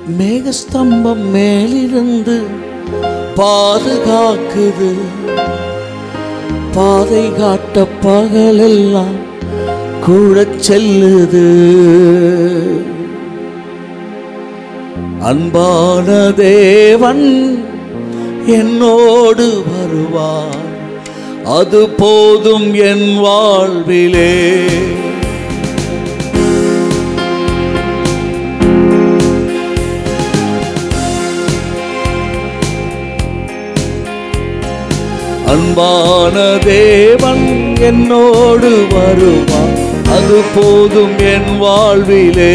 மேகஸ்தம்பம் மேலிருந்து பாதுகாக்குது பாதை காட்ட பகலெல்லாம் கூட செல்லுது அன்பான தேவன் என்னோடு வருவார் அது போதும் என் வாழ்விலே அன்பான தேவன் என்னோடு வருவார் அது போதும் என் வாழ்விலே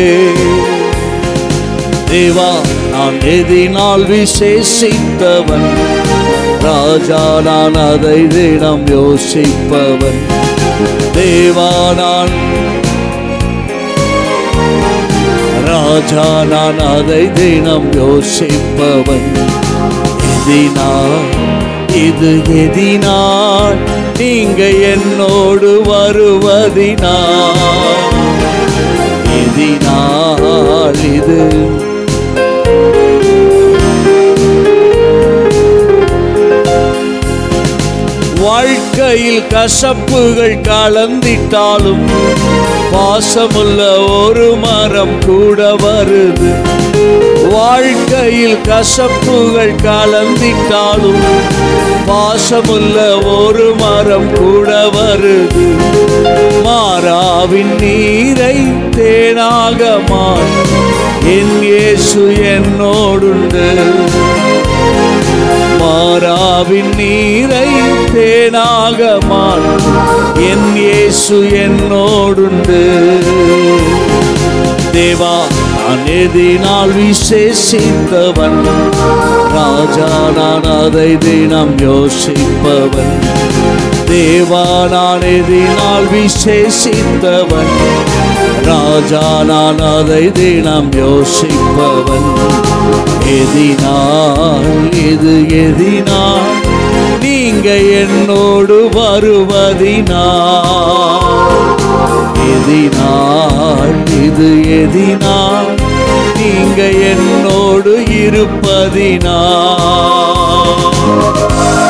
தேவா நான் எதினால் விசேஷித்தவன் ராஜா நான் அதை தினம் யோசிப்பவன் தேவா நான் ராஜா நான் அதை தினம் யோசிப்பவன் எதினால் இது எதினால் நீங்க என்னோடு வருவதினால் எதினால் இது வாழ்க்கையில் கசப்புகள் கலந்திட்டாலும் பாசமுள்ள ஒரு மரம் கூட வருது வாழ்க்கையில் கசப்புகள் கலந்திட்டாலும் பாசமுள்ள ஒரு மரம் கூட வருது மாறாவின் நீரை தேனாக மாற்று என் இயேசு என்னோடுண்டு மாறாவின் நீரை தேனாக மாற்று என் இயேசு என்னோடுண்டு தேவா நான் எதினால் விசேஷித்தவன் ராஜா நான் அதை தினம் யோசிப்பவன் தேவா நான் எதினால் விசேஷித்தவன் ராஜா நான் அதை தினம் யோசிப்பவன் எதினால் இது எதினால் நீங்க என்னோடு வருவதினால் எதினால் இது எதினால் நீங்க என்னோடு இருப்பதினால்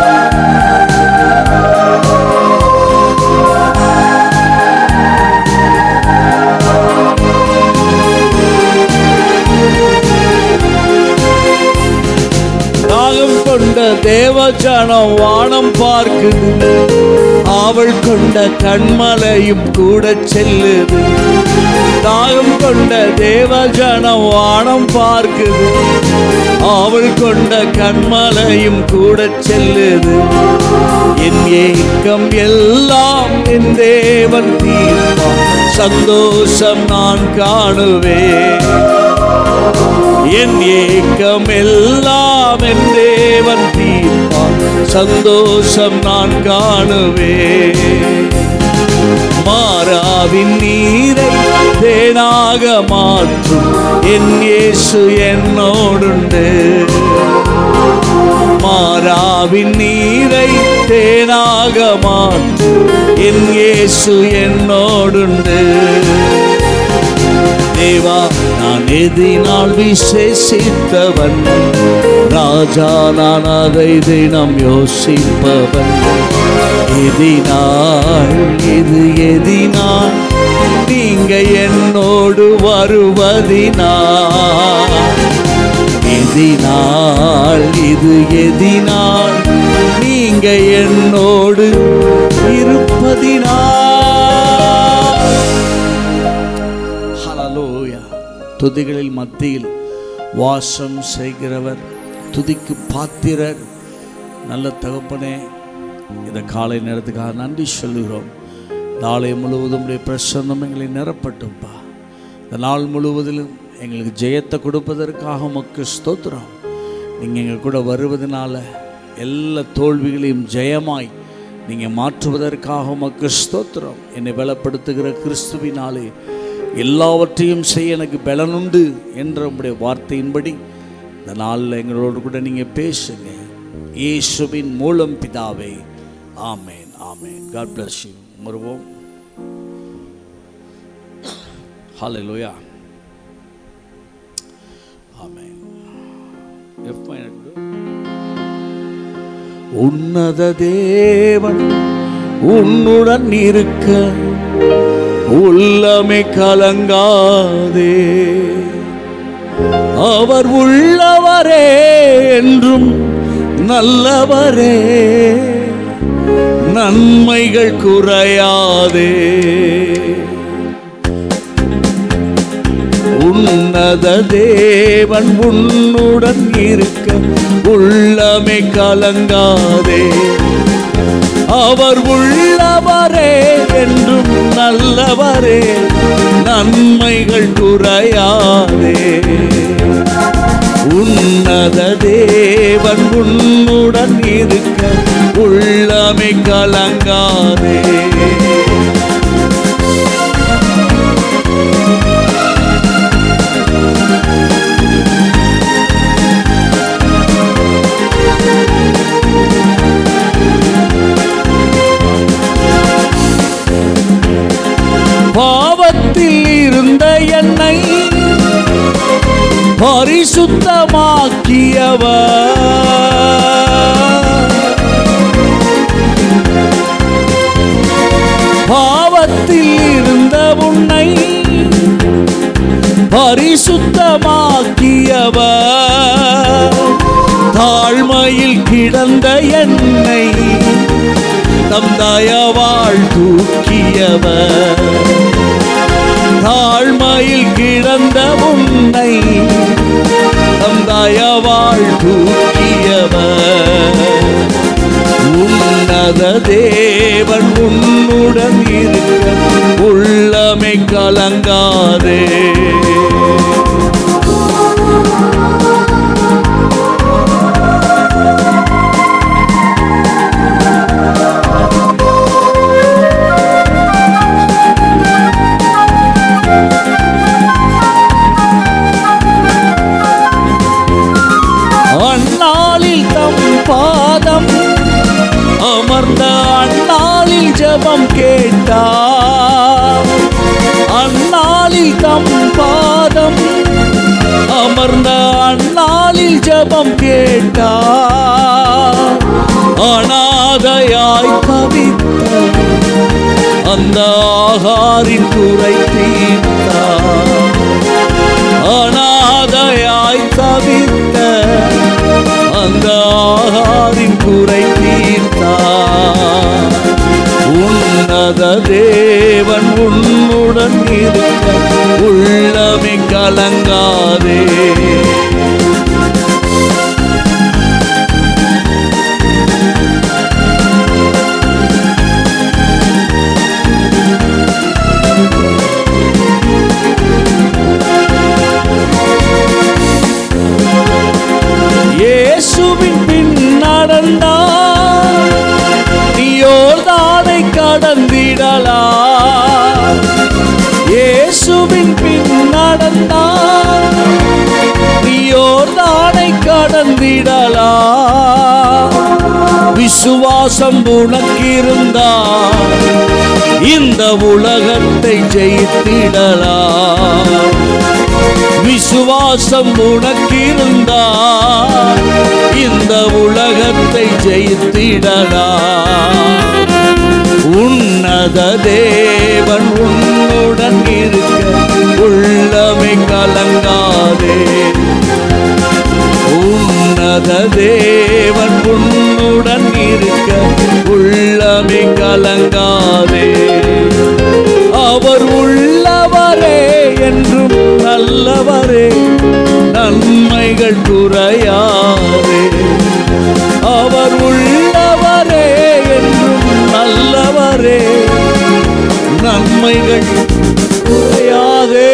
தாகம் கொண்ட தேவஜனம் வானம் பார்க்குது அவள் கொண்ட கண்மலையும் கூட செல்லுது தாகம் கொண்ட தேவஜனம் வானம் பார்க்குது அவள் கொண்ட கண்மலையும் கூட செல்லுது என் ஏக்கம் எல்லாம் என் தேவன் தீர்ப்பான் சந்தோஷம் நான் காணுவேன் என் ஏக்கம் எல்லாம் என் தேவன் தீர்ப்பான் சந்தோஷம் நான் காணுவேன் மாறாவின் நீரை தேனாக மாற்றும் என் இயேசு என்னோடுண்டு மாறாவின் நீரை தேனாக மாற்றும் என் இயேசு என்னோடுண்டு தேவா நான் எதினால் விசேஷித்தவன் ராஜா நான் அதை தினம் யோசிப்பவன் எதினால் இது எதினால் நீங்க என்னோடு வருவதினால் எதினால் இது எதினால் நீங்க என்னோடு இருப்பதினால் ஹalleluya துதிகளில் மத்தியில் வாசம் செய்கிறவர் துதிக்கு பாத்திரர் நல்ல தகப்பனே இந்த காலை நேரத்துக்காக நன்றி சொல்லுகிறோம் நாளை முழுவதும் உடைய பிரசன்னம் எங்களை நிரப்பட்டும்ப்பா இந்த நாள் முழுவதிலும் எங்களுக்கு ஜெயத்தை கொடுப்பதற்காக உமக்கு ஸ்தோத்திரம் நீங்கள் எங்கள் கூட வருவதனால எல்லா தோல்விகளையும் ஜெயமாய் நீங்கள் மாற்றுவதற்காக உமக்கு ஸ்தோத்திரம் என்னை பலப்படுத்துகிற கிறிஸ்துவினாலே எல்லாவற்றையும் செய்ய எனக்கு பலனுண்டு என்ற உங்களுடைய வார்த்தையின்படி இந்த நாளில் எங்களோடு கூட நீங்கள் பேசுங்க இயேசுவின் மூலம் பிதாவே ஆமேன் ஆமேன் காட் bless you வருவோம் ஹalleluya ஆமென் F minor கொடு. உன்னத தேவன் உன்னுடன் இருக்க உள்ளமே கலங்காதே அவர் உள்ளவரே என்றும் நல்லவரே நன்மைகள் குறையாதே உன்னத தேவன் உன்னுடன் இருக்க உள்ளமே கலங்காதே அவர் உள்ளவரே என்றும் நல்லவரே நன்மைகள் குறையாதே உன்னத தேவன் உன்னுடன் இருக்க உள்ளமே கலங்காதே பாவத்தில் இருந்த என்னை பரிசுத்தமாக்கியவர் பாவத்தில் இருந்த உன்னை பரிசுத்தமாக்கியவர் தாழ்மையில் கிடந்த என்னை தம் தயவாள் தூக்கியவர் தாழ்மையில் கிடந்த உன்னை தம் தயவாள் தூக்கியவர் உன்னத தேவன் உன்னுடன் இருக்க உள்ளமை கலங்காதே அந்நாளில் தம் பாதம் அமர்ந்த அந்நாளில் ஜெபம் கேட்டார் அந்நாளில் தம் பாதம் அமர்ந்த அந்நாளில் ஜெபம் கேட்டார் அனாதையாய் தவித்த அந்த ஆகாரின் குறை தீர்த்தார் அனாதையாய் தவித்த அந்த ஆகாரின் குறை தீர்த்தார் உன்னத தேவன் உன்னுடன் இருக்க உள்ளமே கலங்காதே இயேசுவின் பின் நடந்தார் நீ யோர்தானை கடந்திடலாம் இயேசுவின் பின் நடந்தார் நீ யோர்தானை கடந்திடலாம் விசுவாசம் உனக்கிருந்தால் இந்த உலகத்தை ஜெயித்திடலாம் விசுவாசம் உனக்கிருந்தால் இந்த உலகத்தை ஜெயித்திடலாம் உன்னத தேவன் உன்னுடன் இருக்க உள்ளமை கலங்காதே உன்னத தேவன் உன்னுடன் இருக்க உள்ளமே கலங்காதே அவர் உள்ளவரே என்றும் நல்லவரே நன்மைகள் குறையாதே அவர் உள்ளவரே என்றும் நல்லவரே நன்மைகள் குறையாதே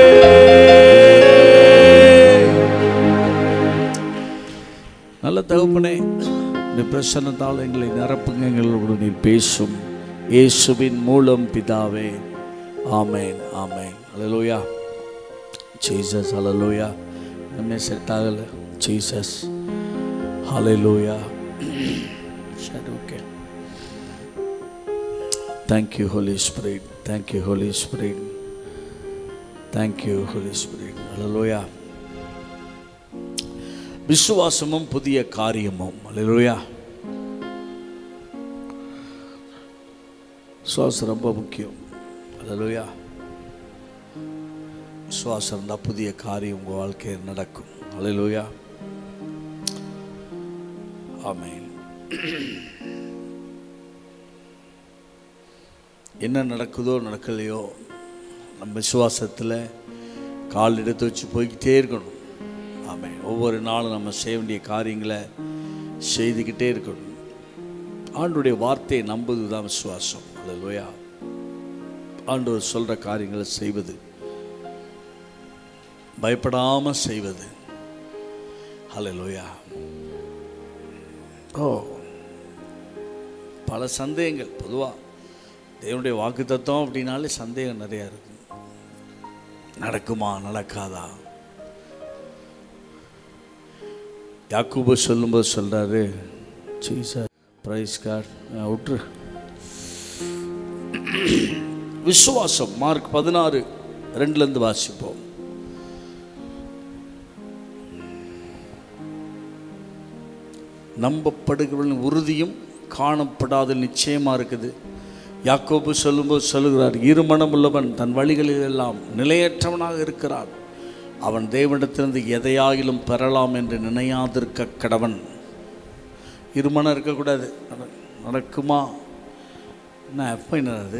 நல்ல தகப்பனே இந்த பிரசன்னத்தால் எங்களை நிரப்புங்க எங்களோடு நீர் பேசும் இயேசுவின் மூலம் பிதாவே ஆமேன் ஆமேன் அலலோயா ஜீசஸ் அலலோயா நம்ம செட் ஆகலை ஜீசஸ் ஹalleluya சரி okay thank you Holy Spirit thank you Holy Spirit thank you Holy Spirit ஹalleluya விசுவாசமும் புதிய காரியமும் அல்லேலூயா விசுவாசம் ரொம்ப முக்கியம் அல்லேலூயா விசுவாசம் இருந்தால் புதிய காரியம் உங்கள் வாழ்க்கையில் நடக்கும் அல்லேலூயா ஆமென் என்ன நடக்குதோ நடக்கலையோ நம்ம விசுவாசத்தில் கால் எடுத்து வச்சு போய்கிட்டே இருக்கணும் ஆமென் ஒவ்வொரு நாளும் நம்ம செய்ய வேண்டிய காரியங்களை செய்துக்கிட்டே இருக்கணும் ஆண்டுடைய வார்த்தையை நம்புவது தான் விசுவாசம் அல்லேலூயா ஆண்டவர் சொல்கிற காரியங்களை செய்வது பயப்படாமல் செய்வது அல்லேலூயா ஓ பல சந்தேகங்கள் பொதுவாக தேவனுடைய வாக்கு தத்துவம் அப்படின்னாலே சந்தேகம் நிறையா இருக்கும் நடக்குமா நடக்காதா யாக்கூபு சொல்லும்போது சொல்றாரு சார் பிரைஸ் கார்டு விட்டுரு விசுவாசம் மார்க் பதினாறு ரெண்டுலேருந்து வாசிப்போம் நம்பப்படுகிறவர்களின் உறுதியும் காணப்படாத நிச்சயமா இருக்குது யாக்கோபு சொல்லும்போது சொல்லுகிறார் இருமணம் உள்ளவன் தன் வழிகளில் எல்லாம் நிலையற்றவனாக இருக்கிறான் அவன் தேவனிடத்திலிருந்து எதையாயிலும் பெறலாம் என்று நினையாதிருக்க கடவன் இருமணம் இருக்கக்கூடாது நட- நடக்குமா என்ன எப்போ என்னது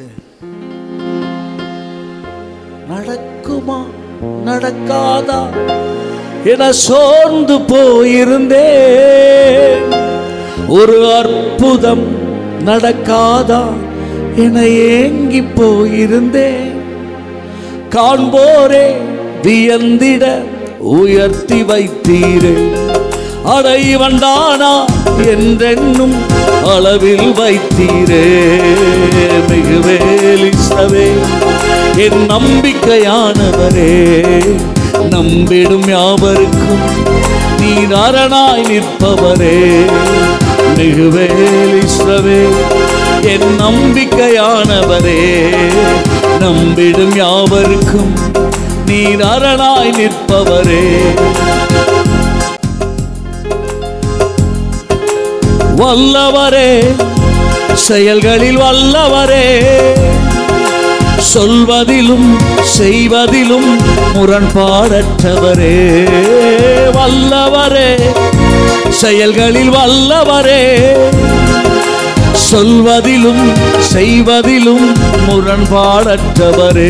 நடக்குமா நடக்காதா என சோர்ந்து போயிருந்தேன் ஒரு அற்புதம் நடக்காதா என ஏங்கி போயிருந்தேன் காண்போரே வியந்திட உயர்த்தி வைத்தீரே அடை வந்தானா என்றென்னும் அளவில் வைத்தீரே மிகுவேலிசவே என் நம்பிக்கையானவரே நம்பிடும் யாவருக்கும் நீர் அரணாய் நிற்பவரே மிகுவேலிசவே என் நம்பிக்கையானவரே நம்பிடும் யாவருக்கும் நீர் அரணாய் நிற்பவரே வல்லவரே செயல்களில் வல்லவரே சொல்வதிலும் செய்வதிலும் முரண்பாடற்றவரே வல்லவரே செயல்களில் வல்லவரே சொல்வதிலும் செய்வதிலும் முரண்பாடற்றவரே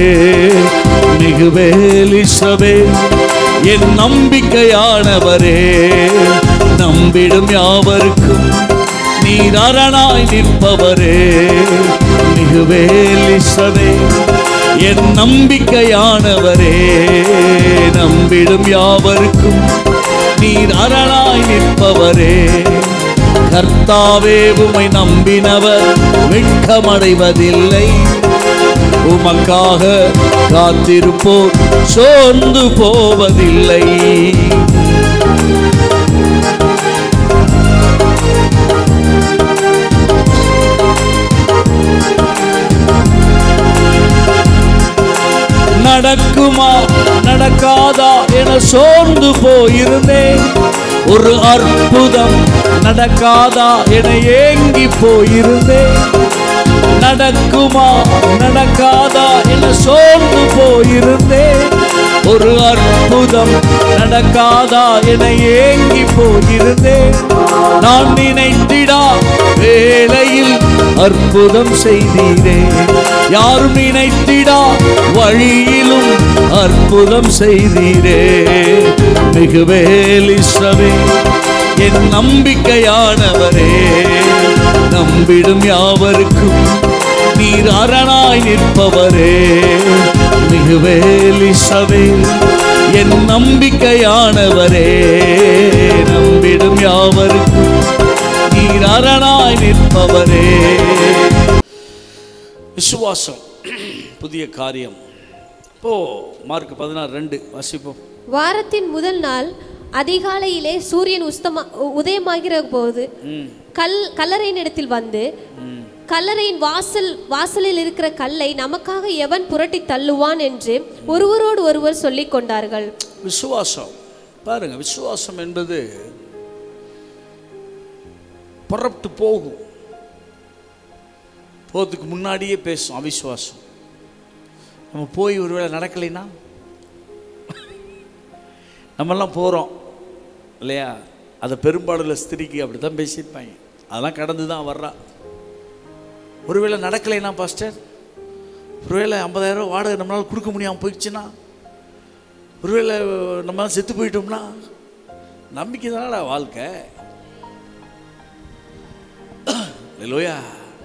மிகுவேலிசவே என் நம்பிக்கையானவரே நம்பிடும் யாவருக்கும் நீர் அரணாய் நிற்பவரே மிகுவேலிசவே என் நம்பிக்கையானவரே நம்பிடும் யாவருக்கும் நீர் அரணாய் நிற்பவரே கர்த்தாவே உமை நம்பினவர் வெட்கமடைவதில்லை உமக்காக காத்திருப்போர் சோர்ந்து போவதில்லை நடக்குமா நடக்காதா என சோர்ந்து போயிருந்தேன் ஒரு அற்புதம் நடக்காதா என ஏங்கி போயிருந்தேன் நடக்குமா நடக்காதா என சோர்ந்து போயிருந்தேன் ஒரு அற்புதம் நடக்காதா என ஏங்கி போயிருந்தேன் நான் நினைத்திடா வேளையில் அற்புதம் செய்தீரே யாரும் நினைத்திடா வழியிலும் அற்புதம் செய்தீரே மிகுவேலிசவே என் நம்பிக்கையானவரே நம்பிடும் யாவருக்கும் நீர் அரணாய் நிற்பவரே மிகுவேலிசவே என் நம்பிக்கையானவரே நம்பிடும் யாவருக்கும் நீர் அரணாய் நிற்பவரே விசுவாசம் புதிய காரியம் இப்போ மார்க் பதினாறு ரெண்டு வாசிப்போம் வாரத்தின் முதல் நாள் அதிகாலையிலே சூரியன் உஸ்தமா உ- உதயமாகிற போது ம் கல் கல்லறையின் இடத்தில் வந்து ம் கல்லறையின் வாசல் வாசலில் இருக்கிற கல்லை நமக்காக எவன் புரட்டி தள்ளுவான் என்று ஒருவரோடு ஒருவர் சொல்லிக் கொண்டார்கள் விசுவாசம் பாருங்க விசுவாசம் என்பது புறப்பட்டு போகும் போகிறதுக்கு முன்னாடியே பேசும் அவிசுவாசம் நம்ம போய் ஒருவேளை நடக்கலைன்னா நம்மெல்லாம் போகிறோம் இல்லையா அதை பெரும்பாலுள்ள ஸ்திரிக்கு அப்படி தான் பேசியிருப்பாங்க அதெல்லாம் கடந்து தான் வர்றா ஒருவேளை நடக்கலைன்னா பாஸ்டர் ஒருவேளை ஐம்பதாயிரம் வாடகை நம்மளால் கொடுக்க முடியாமல் போயிடுச்சுன்னா ஒருவேளை நம்ம செத்து போயிட்டோம்னா நம்பிக்கை தானடா வாழ்க்கை லோயா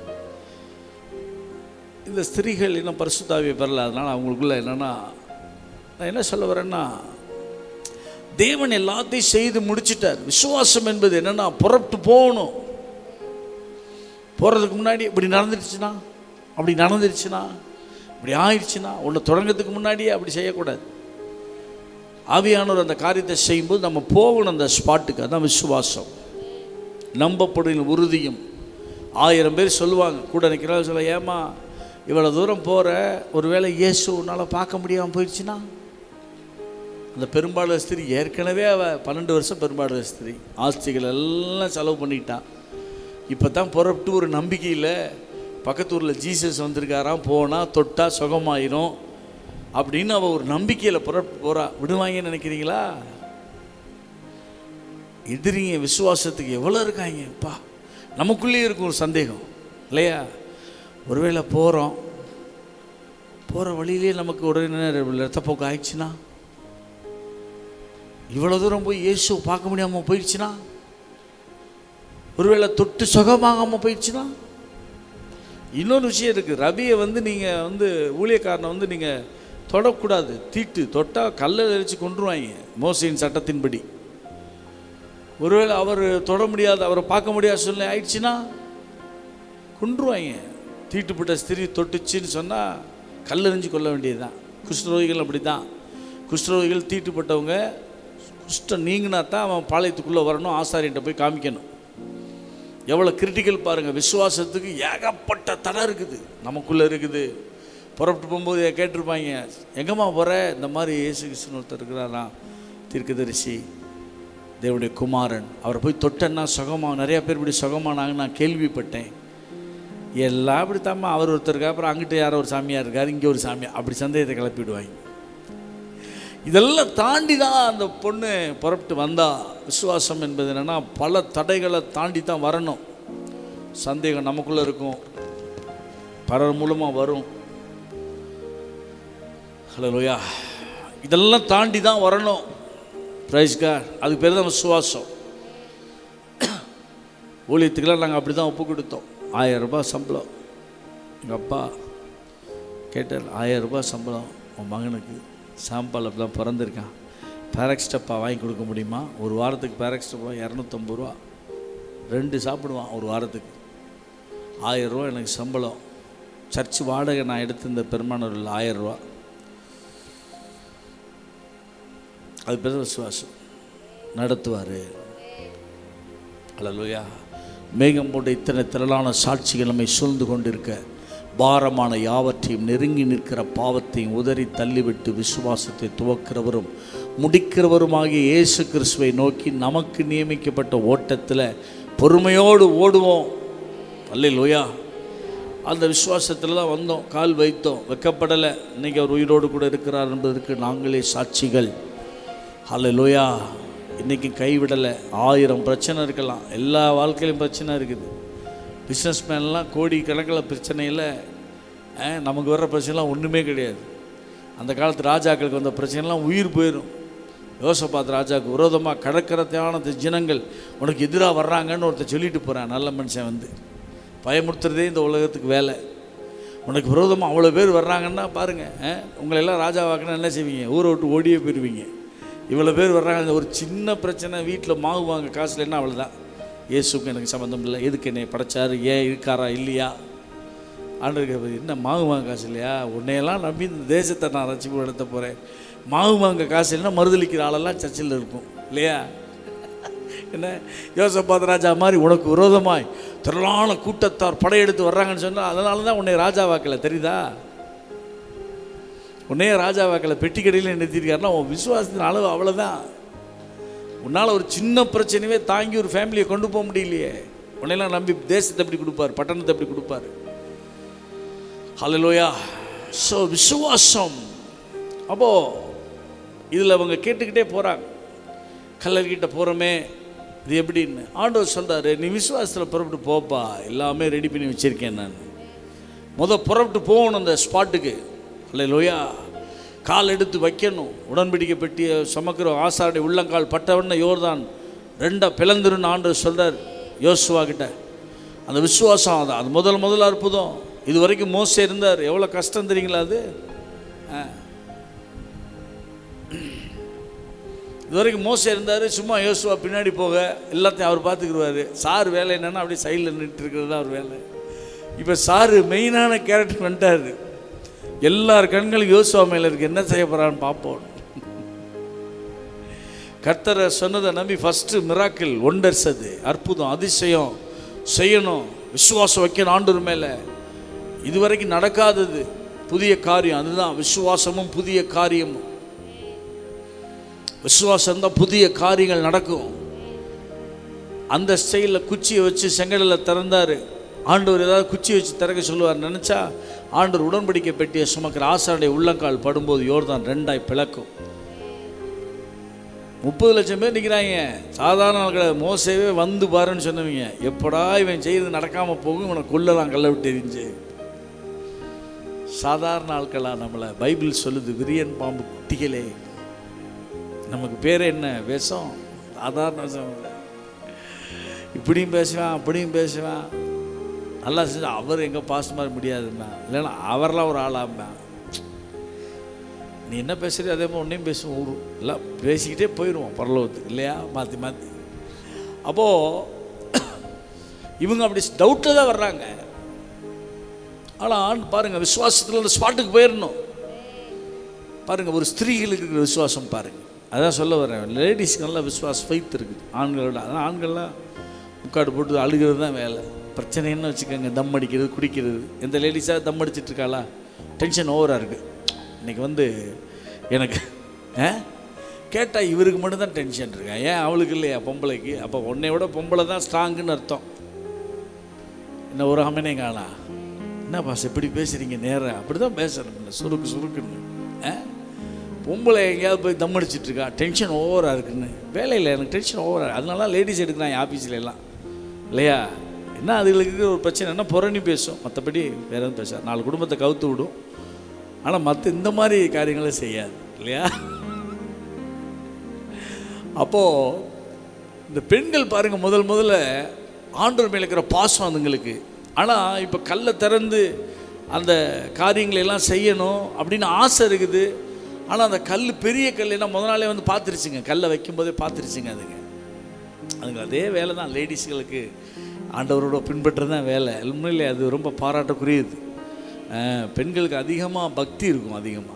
இந்த ஸ்திரீகள் இன்னும் பரிசுத்தாவியை பெறல அதனால் அவங்களுக்குள்ள என்னென்னா நான் என்ன சொல்ல வரேன்னா தேவன் எல்லாத்தையும் செய்து முடிச்சிட்டார் விசுவாசம் என்பது என்னன்னா புறப்பட்டு போகணும் போகிறதுக்கு முன்னாடி இப்படி நடந்துருச்சுன்னா அப்படி நடந்துருச்சுன்னா இப்படி ஆயிடுச்சுன்னா ஒன்று தொடங்கிறதுக்கு முன்னாடியே அப்படி செய்யக்கூடாது ஆவியானவர் அந்த காரியத்தை செய்யும்போது நம்ம போகணும் அந்த ஸ்பாட்டுக்கு அதான் விசுவாசம் நம்பப்படும் உறுதியும் ஆயிரம் பேர் சொல்லுவாங்க கூட நிற்கிறாங்க சொல்ல ஏமா இவ்வளோ தூரம் போகிற ஒருவேளை இயேசு உன்னால் பார்க்க முடியாமல் போயிடுச்சுன்னா அந்த பெரும்பாடு ஸ்திரீ ஏற்கனவே அவள் பன்னெண்டு வருஷம் பெரும்பாடு ஸ்திரீ ஆஸ்திகள் எல்லாம் செலவு பண்ணிட்டான் இப்போ தான் புறப்பட்டு ஒரு நம்பிக்கையில் பக்கத்து ஊரில் ஜீசஸ் வந்திருக்காராம் போனால் தொட்டா சுகமாயிரும் அப்படின்னு அவள் ஒரு நம்பிக்கையில் புறப்பட்டு போகிறா விடுவாங்கன்னு நினைக்கிறீங்களா எதிரிங்க விசுவாசத்துக்கு எவ்வளோ இருக்காங்க அப்பா நமக்குள்ளேயே இருக்கும் ஒரு சந்தேகம் இல்லையா ஒருவேளை போகிறோம் போகிற வழியிலே நமக்கு உடனே ரத்தப்போக்கு ஆயிடுச்சுன்னா இவ்வளோ தூரம் போய் இயேசுவை பார்க்க முடியாமல் போயிடுச்சுன்னா ஒருவேளை தொட்டு சுகமாகாமல் போயிடுச்சுன்னா இன்னொரு விஷயம் இருக்குது ரபியை வந்து நீங்கள் வந்து ஊழியக்காரனை வந்து நீங்கள் தொடக்கூடாது தீட்டு தொட்டால் கல்லை எரிச்சு கொண்டுருவாங்க மோசையின் சட்டத்தின்படி ஒருவேளை அவர் தொட முடியாது அவரை பார்க்க முடியாத சூழ்நிலை ஆயிடுச்சுன்னா கொண்டுருவாங்க தீட்டுப்பட்ட ஸ்திரீ தொட்டுச்சுன்னு சொன்னால் கல்லெறிஞ்சு கொள்ள வேண்டியதுதான் குஷ்டரோகிகள் அப்படி தான் குஷ்டரோகிகள் தீட்டுப்பட்டவங்க குஷ்டம் நீங்கினா தான் அவன் பாளையத்துக்குள்ளே வரணும் ஆசாரியன்ட்ட போய் காமிக்கணும் எவ்வளோ கிரிட்டிக்கல் பாருங்கள் விசுவாசத்துக்கு ஏகப்பட்ட தடை இருக்குது நமக்குள்ளே இருக்குது புறப்பட்டு போகும்போது கேட்டிருப்பாங்க எங்கம்மா போகிற இந்த மாதிரி இயேசு கிருஷ்ணன் ஒருத்தர் இருக்கிறாராம் தீர்க்கதரிசி தேவனுடைய குமாரன் அவரை போய் தொட்டேன்னா சுகமாக நிறையா பேர் இப்படி சுகமானாங்கன்னு நான் கேள்விப்பட்டேன் எல்லாம் இப்படி தாம்மா அவர் ஒருத்தர் இருக்கா அப்புறம் அங்கிட்டு யாரோ ஒரு சாமியார் இருக்கார் இங்கே ஒரு சாமியார் அப்படி சந்தேகத்தை கிளப்பிடுவாங்க இதெல்லாம் தாண்டி தான் அந்த பொண்ணு புறப்பட்டு வந்தா விசுவாசம் என்பது என்னென்னா பல தடைகளை தாண்டி தான் வரணும் சந்தேகம் நமக்குள்ளே இருக்கும் பலர் மூலமாக வரும் ஹலோ லோயா இதெல்லாம் தாண்டி தான் வரணும் பிரைஸ்கா அதுக்கு பேர் தான் விசுவாசம் ஊழியத்துக்கெல்லாம் நாங்கள் அப்படி தான் ஒப்பு கொடுத்தோம் ஆயிரம் ரூபாய் சம்பளம் எங்கள் அப்பா கேட்டார் ஆயிரம் ரூபாய் சம்பளம் உன் மகனுக்கு சாம்பால் அப்படி தான் பிறந்திருக்கான் பேரக்ஸ்டப்பா வாங்கி கொடுக்க முடியுமா ஒரு வாரத்துக்கு பேரக்ஸ்டப்பா இரநூத்தம்பது ரூபா ரெண்டு சாப்பிடுவான் ஒரு வாரத்துக்கு ஆயிரம் ரூபா எனக்கு சம்பளம் சர்ச் வாடகை நான் எடுத்து இந்த பெருமானூரில் ஆயிரம் ரூபா அது பேர் விசுவாசம் நடத்துவார் அல்லலுயா மேகம் போன்ற இத்தனை திரளான சாட்சிகள் நம்மை சூழ்ந்து கொண்டிருக்க பாரமான யாவற்றையும் நெருங்கி நிற்கிற பாவத்தையும் உதறி தள்ளிவிட்டு விசுவாசத்தை துவக்கிறவரும் முடிக்கிறவருமாகிய இயேசு கிறிஸ்துவை நோக்கி நமக்கு நியமிக்கப்பட்ட ஓட்டத்தில் பொறுமையோடு ஓடுவோம் அல்லையா அந்த விசுவாசத்தில் தான் வந்தோம் கால் வைத்தோம் வெக்கப்படலை இன்னைக்கு அவர் உயிரோடு கூட இருக்கிறார் என்பதற்கு நாங்களே சாட்சிகள் அல்லையா இன்றைக்கி கைவிடலை ஆயிரம் பிரச்சனை இருக்கலாம் எல்லா வாழ்க்கையிலும் பிரச்சனை இருக்குது பிஸ்னஸ் மேன்லாம் கோடி கணக்கில் பிரச்சனையில் அஹ், நமக்கு வர்ற பிரச்சனைலாம் ஒன்றுமே கிடையாது அந்த காலத்து ராஜாக்களுக்கு வந்த பிரச்சனைலாம் உயிர் போயிடும் யோசபாத் ராஜாவுக்கு விரோதமாக கடற்கரத்தையான ஜனங்கள் உனக்கு எதிராக வர்றாங்கன்னு ஒருத்தர் சொல்லிட்டு போகிறான் நல்ல மனுஷன் வந்து பயமுறுத்துறதே இந்த உலகத்துக்கு வேலை உனக்கு விரோதமாக அவ்வளோ பேர் வர்றாங்கன்னா பாருங்கள் உங்களெல்லாம் ராஜாவாக்குன்னா என்ன செய்வீங்க ஊரை விட்டு ஓடியே போயிடுவீங்க இவ்வளோ பேர் வர்றாங்க ஒரு சின்ன பிரச்சனை வீட்டில் மாவு வாங்க காசுல என்ன அவ்வளோதான் இயேசுக்கு எனக்கு சம்மந்தம் இல்லை எதுக்கு என்னை படைச்சாரு ஏன் இருக்காரா இல்லையா ஆண்டு என்ன மாவு வாங்க காசு இல்லையா உன்னையெல்லாம் நம்பி இந்த தேசத்தை நான் ரசிப்பு நடத்த போகிறேன் மாவு வாங்க காசு இல்லைன்னா மறுதளிக்கிற ஆளெல்லாம் சர்ச்சில் இருக்கும் இல்லையா என்ன யோசப்பாத் ராஜா மாதிரி உனக்கு விரோதமாய் திரளான கூட்டத்தார் படையெடுத்து வர்றாங்கன்னு சொன்னால் அதனால தான் உன்னை ராஜாவாக்கலை தெரியுதா உன்னையே ராஜாவாக்கலை பெட்டி கடையில் நிறுத்திருக்காருன்னா உன் விசுவாசத்தின் அளவு அவ்வளோதான் உன்னால் ஒரு சின்ன பிரச்சனையே தாங்கி ஒரு ஃபேமிலியை கொண்டு போக முடியலையே உன்னையெல்லாம் நம்பி தேசத்தை எப்படி கொடுப்பார் பட்டணத்தை எப்படி கொடுப்பார் ஹalleluya ஸோ விசுவாசம் அப்போ இதில் அவங்க கேட்டுக்கிட்டே போகிறாங்க கல்லர்கிட்ட போகிறோமே இது எப்படின்னு ஆண்டவர் சொல்றாரு நீ விசுவாசத்தில் புறப்பட்டு போப்பா எல்லாமே ரெடி பண்ணி வச்சிருக்கேன் நான் முத புறப்பட்டு போகணும் அந்த ஸ்பாட்டுக்கு அல்லையா கால் எடுத்து வைக்கணும் உடன்படிக்கை பெட்டியை சுமக்கிற ஆசாருடைய உள்ளங்கால் பட்டவன யோர்தான் ரெண்டா பிளந்துருன்னு ஆண்டவர் சொல்றார் யோசுவா கிட்ட அந்த விசுவாசம் அது அது முதல் முதல் அற்புதம் இது வரைக்கும் மோசே இருந்தார் எவ்வளோ கஷ்டம் தெரியுங்களா அது ஆ. இது வரைக்கும் மோசே இருந்தார் சும்மா யோசுவா பின்னாடி போக எல்லாத்தையும் அவர் பார்த்துக்குருவாரு சார் வேலை என்னன்னா அப்படியே சைடில் நின்று இருக்கிறது தான் அவர் வேலை இப்போ சாரு மெயினான கேரக்டர் வந்துட்டாரு எல்லார் கண்களும் யோசுவா மேலே இருக்கு என்ன செய்ய போகிறான்னு பார்ப்போம் கர்த்தரை சொன்னதை நம்பி ஃபஸ்ட்டு மிராக்கிள் ஒண்டர்ஸ் அது அற்புதம் அதிசயம் செய்யணும் விசுவாசம் வைக்கணும் ஆண்டவர் மேலே இதுவரைக்கும் நடக்காதது புதிய காரியம் அதுதான் விசுவாசமும் புதிய காரியமும் விசுவாசம் தான் புதிய காரியங்கள் நடக்கும் அந்த ஸ்டைலில் குச்சியை வச்சு செங்கடலில் திறந்தார் ஆண்டவர் ஏதாவது குச்சி வச்சு திறக்க சொல்லுவார் நினச்சா ஆண்டவர் உடன்படிக்கை பெட்டியை சுமக்கிற ஆசாருடைய உள்ளங்கால் படும்போது யோர்தான் ரெண்டாய் பிளக்கும் முப்பது லட்சம் பேர் நிற்கிறாங்க சாதாரண ஆட்களை மோசவே வந்து பாருன்னு சொன்னவங்க எப்படா இவன் செய்யறது நடக்காமல் போகும் இவனை கொல்லலாம் கல்லை விட்டு எரிஞ்சு சாதாரண ஆட்களா நம்மளை பைபிள் சொல்லுது விரியன் பாம்பு குட்டிகளே நமக்கு பேர் என்ன விஷம் சாதாரண விஷம் இல்லை இப்படியும் பேசுவான் அப்படியும் பேசுவான் நல்லா செஞ்சு அவர் எங்கே பாஸ் மாதிரி முடியாதுண்ணா இல்லைன்னா அவரெல்லாம் ஒரு ஆளாம்பா நீ என்ன பேசுறியோ அதே மாதிரி ஒன்றையும் பேசுவோம் ஊரு எல்லாம் பேசிக்கிட்டே போயிடுவோம் பரலோகத்துக்கு இல்லையா மாற்றி மாற்றி அப்போது இவங்க அப்படி டவுட்டில் தான் வர்றாங்க ஆனால் ஆண் பாருங்கள் விசுவாசத்தில் அந்த ஸ்பாட்டுக்கு போயிடணும் பாருங்கள் ஒரு ஸ்திரீகளுக்கு இருக்கிற விசுவாசம் பாருங்கள் அதான் சொல்ல வரேன் லேடிஸ்க்கு நல்லா விசுவாசம் ஃபைத் இருக்குது ஆண்களோட அதான் ஆண்கள்லாம் முக்காடு போட்டு அழுகிறது தான் வேலை பிரச்சனைன்னு வச்சுக்கோங்க தம் அடிக்கிறது குடிக்கிறது எந்த லேடிஸாக தம் அடிச்சிட்டு இருக்காளா டென்ஷன் ஓவராக இருக்குது இன்னைக்கு வந்து எனக்கு ஆ கேட்டால் இவருக்கு மட்டும்தான் டென்ஷன் இருக்கா ஏன் அவளுக்கு இல்லையா பொம்பளைக்கு அப்போ உன்னை விட பொம்பளை தான் ஸ்ட்ராங்குன்னு அர்த்தம் என்ன ஒரு அமனே காணா என்ன பாஸ் எப்படி பேசுகிறீங்க நேரம் அப்படி தான் பேசுகிறேன் சுருக்கு சுருக்குன்னு ஆ பொம்பளை எங்கேயாவது போய் தம் அடிச்சிட்டு இருக்கா டென்ஷன் ஓவராக இருக்குன்னு வேலையில் எனக்கு டென்ஷன் ஓவராக அதனால லேடிஸ் எடுக்கிறான் என் ஆஃபீஸில் எல்லாம் இல்லையா என்ன அதுகளுக்கு ஒரு பிரச்சனை என்ன புறணி பேசும் மற்றபடி வேற எதுவும் பேசாது நாலு குடும்பத்தை கவுத்து விடும் ஆனால் மற்ற இந்த மாதிரி காரியங்களை செய்யாது இல்லையா அப்போது இந்த பெண்கள் பாருங்க முதல் முதல்ல ஆண்டவர் மேல இருக்கிற பாசம் அதுங்களுக்கு ஆனால் இப்போ கல்லை திறந்து அந்த காரியங்களை எல்லாம் செய்யணும் அப்படின்னு ஆசை இருக்குது ஆனால் அந்த கல் பெரிய கல் என்ன முத நாளே வந்து பார்த்துருச்சுங்க கல்லை வைக்கும்போதே பார்த்துருச்சுங்க அதுங்க அதுங்க அதே வேலை தான் லேடிஸ்களுக்கு ஆண்டவரோட பின்பற்றுறது தான் வேலை உண்மையிலே அது ரொம்ப பாராட்டக்குரியது அஹ், பெண்களுக்கு அதிகமாக பக்தி இருக்கும் அதிகமாக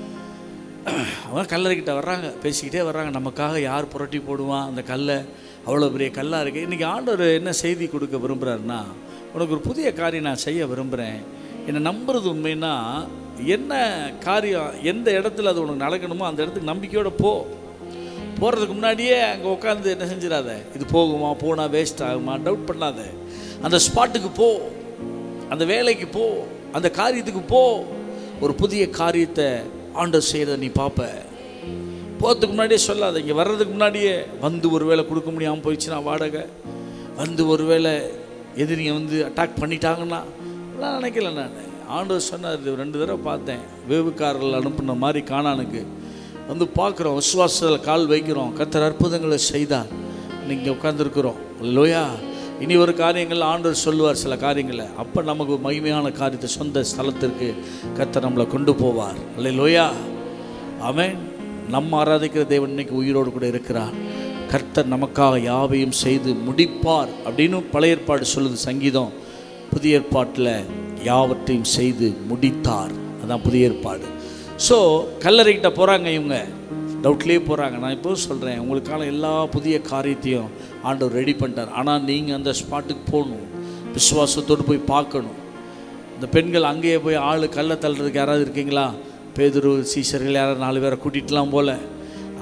அவங்க கல்லறைக்கிட்ட வர்றாங்க பேசிக்கிட்டே வர்றாங்க நமக்காக யார் புரட்டி போடுவான் அந்த கல்லை அவ்வளோ பெரிய கல்லாக இருக்குது இன்றைக்கி ஆண்டவர் என்ன செய்தி கொடுக்க விரும்புகிறாருன்னா உனக்கு ஒரு புதிய காரியம் நான் செய்ய விரும்புகிறேன் என்னை நம்புறது உண்மைன்னா என்ன காரியம் எந்த இடத்துல அது உனக்கு நடக்கணுமோ அந்த இடத்துக்கு நம்பிக்கையோட போ போகிறதுக்கு முன்னாடியே அங்கே உட்காந்து என்ன செஞ்சிடாத இது போகுமா போனால் வேஸ்ட் ஆகுமா டவுட் பண்ணாத அந்த ஸ்பாட்டுக்கு போ அந்த வேலைக்கு போ அந்த காரியத்துக்கு போ ஒரு புதிய காரியத்தை ஆண்டவர் செய்கிறத நீ பார்ப்ப போகிறதுக்கு முன்னாடியே சொல்லாத இங்கே வர்றதுக்கு முன்னாடியே வந்து ஒரு வேளை கொடுக்க முடியாமல் போயிடுச்சுன்னா வாடகை வந்து ஒரு வேளை எதிரிங்க வந்து அட்டாக் பண்ணிட்டாங்கன்னா நான் நினைக்கல நான் ஆண்டவர் சொன்னார் இது ரெண்டு தடவை பார்த்தேன் வேவுக்காரர்கள் அனுப்புன மாதிரி காணானுக்கு வந்து பார்க்குறோம் விசுவாசத்தில் கால் வைக்கிறோம் கத்தர் அற்புதங்களை செய்தார் நீங்கள் உட்காந்துருக்குறோம் லோயா இனி ஒரு காரியங்கள் ஆண்டவர் சொல்லுவார் சில காரியங்களை அப்போ நமக்கு ஒரு மகிமையான காரியத்தை சொந்த ஸ்தலத்திற்கு கத்தர் நம்மளை கொண்டு போவார் அல்ல லோயா அவன் நம்ம ஆராதிக்கிற தேவன் இன்னைக்கு உயிரோடு கூட இருக்கிறார் கர்த்தர் நமக்காக யாவையும் செய்து முடிப்பார் அப்படின்னு பழைய ஏற்பாடு சொல்லுது சங்கீதம் புதிய ஏற்பாட்டில் யாவற்றையும் செய்து முடித்தார் அதான் புதிய ஏற்பாடு ஸோ கல்லறைக்கிட்ட போகிறாங்க இவங்க டவுட்லேயே போகிறாங்க நான் இப்போ சொல்கிறேன் உங்களுக்கான எல்லா புதிய காரியத்தையும் ஆண்டவர் ரெடி பண்ணிட்டார் ஆனால் நீங்கள் அந்த ஸ்பாட்டுக்கு போகணும் விசுவாசத்தோடு போய் பார்க்கணும் இந்த பெண்கள் அங்கேயே போய் ஆள் கல்லை தள்ளுறதுக்கு யாராவது இருக்கீங்களா பேதுரு சீசர்கள் யாராவது நாலு பேரை கூட்டிகிட்டுலாம் போல